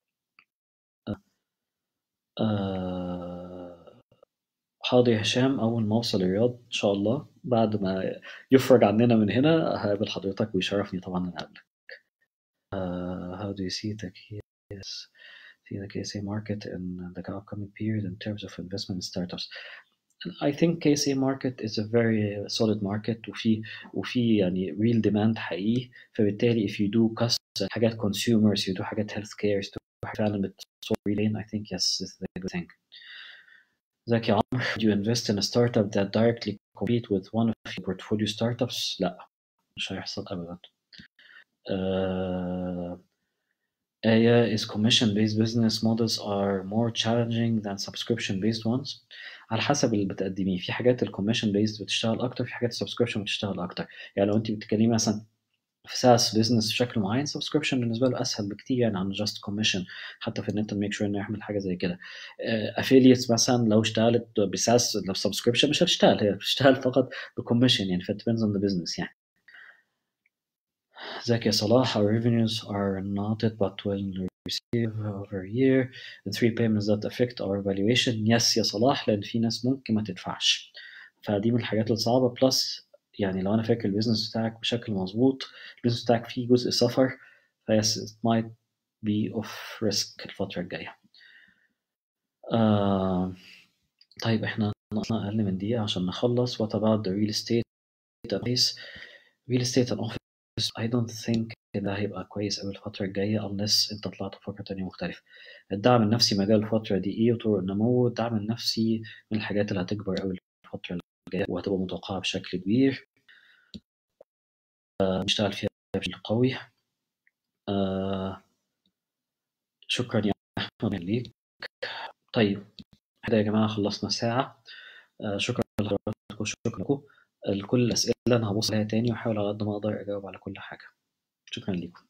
آه حاضر يا هشام أول ما أوصل الرياض إن شاء الله بعد ما يفرج عننا من هنا هقابل حضرتك ويشرفني طبعا إن أقابلك. Uh, how do you see the KS, see the KSA market in the upcoming period in terms of investment in startups? I think KSA market is a very solid market وفي وفي يعني real demand حقيقي فبالتالي if you do custom حاجات consumers you do حاجات health care فعلا بتصور لين I think yes it's a good thing. زكي عمرو do you invest in a startup that directly compete with one of your portfolio startups؟ لا مش هيحصل أبدا. Uh, آية is commission based business models are more challenging than subscription based ones على حسب اللي بتقدميه في حاجات الكوميشن بيست بتشتغل اكتر في حاجات السبسكريبشن بتشتغل اكتر يعني لو انت بتتكلمي مثلا في ساس بزنس بشكل معين سبسكريبشن بالنسبه له اسهل بكتير يعني عن جاست كوميشن حتى في ان انت ميك شور انه يعمل حاجه زي كده افيليتس مثلا لو اشتغلت بساس لو سبسكريبشن مش هتشتغل هي بتشتغل فقط بكوميشن يعني ف depends on the business يعني ازيك يا صلاح our revenues are not it but will receive over a year the three payments that affect our valuation yes يا صلاح لان في ناس ممكن ما تدفعش فدي من الحاجات الصعبه بلس يعني لو انا فاكر البيزنس بتاعك بشكل مظبوط البيزنس بتاعك فيه جزء سفر فيس it might be of risk الفترة الجاية آه طيب احنا ناقصنا أقل من دقيقة عشان نخلص what about the real estate place real estate and office I don't think ده هيبقى كويس أوي الفترة الجاية unless أنت طلعت بفكرة تانية مختلفة الدعم النفسي مجال الفترة دي إيه وطرق النمو الدعم النفسي من الحاجات اللي هتكبر أوي الفترة الجاية وهتبقى متوقعة بشكل كبير آه نشتغل فيها بشكل قوي آه شكرا يا أحمد ليك طيب كده يا جماعة خلصنا ساعة آه شكرا لحضراتكم شكرا لكم كل الأسئلة أنا هبص عليها تاني وأحاول على قد ما أقدر أجاوب على كل حاجة شكرا لكم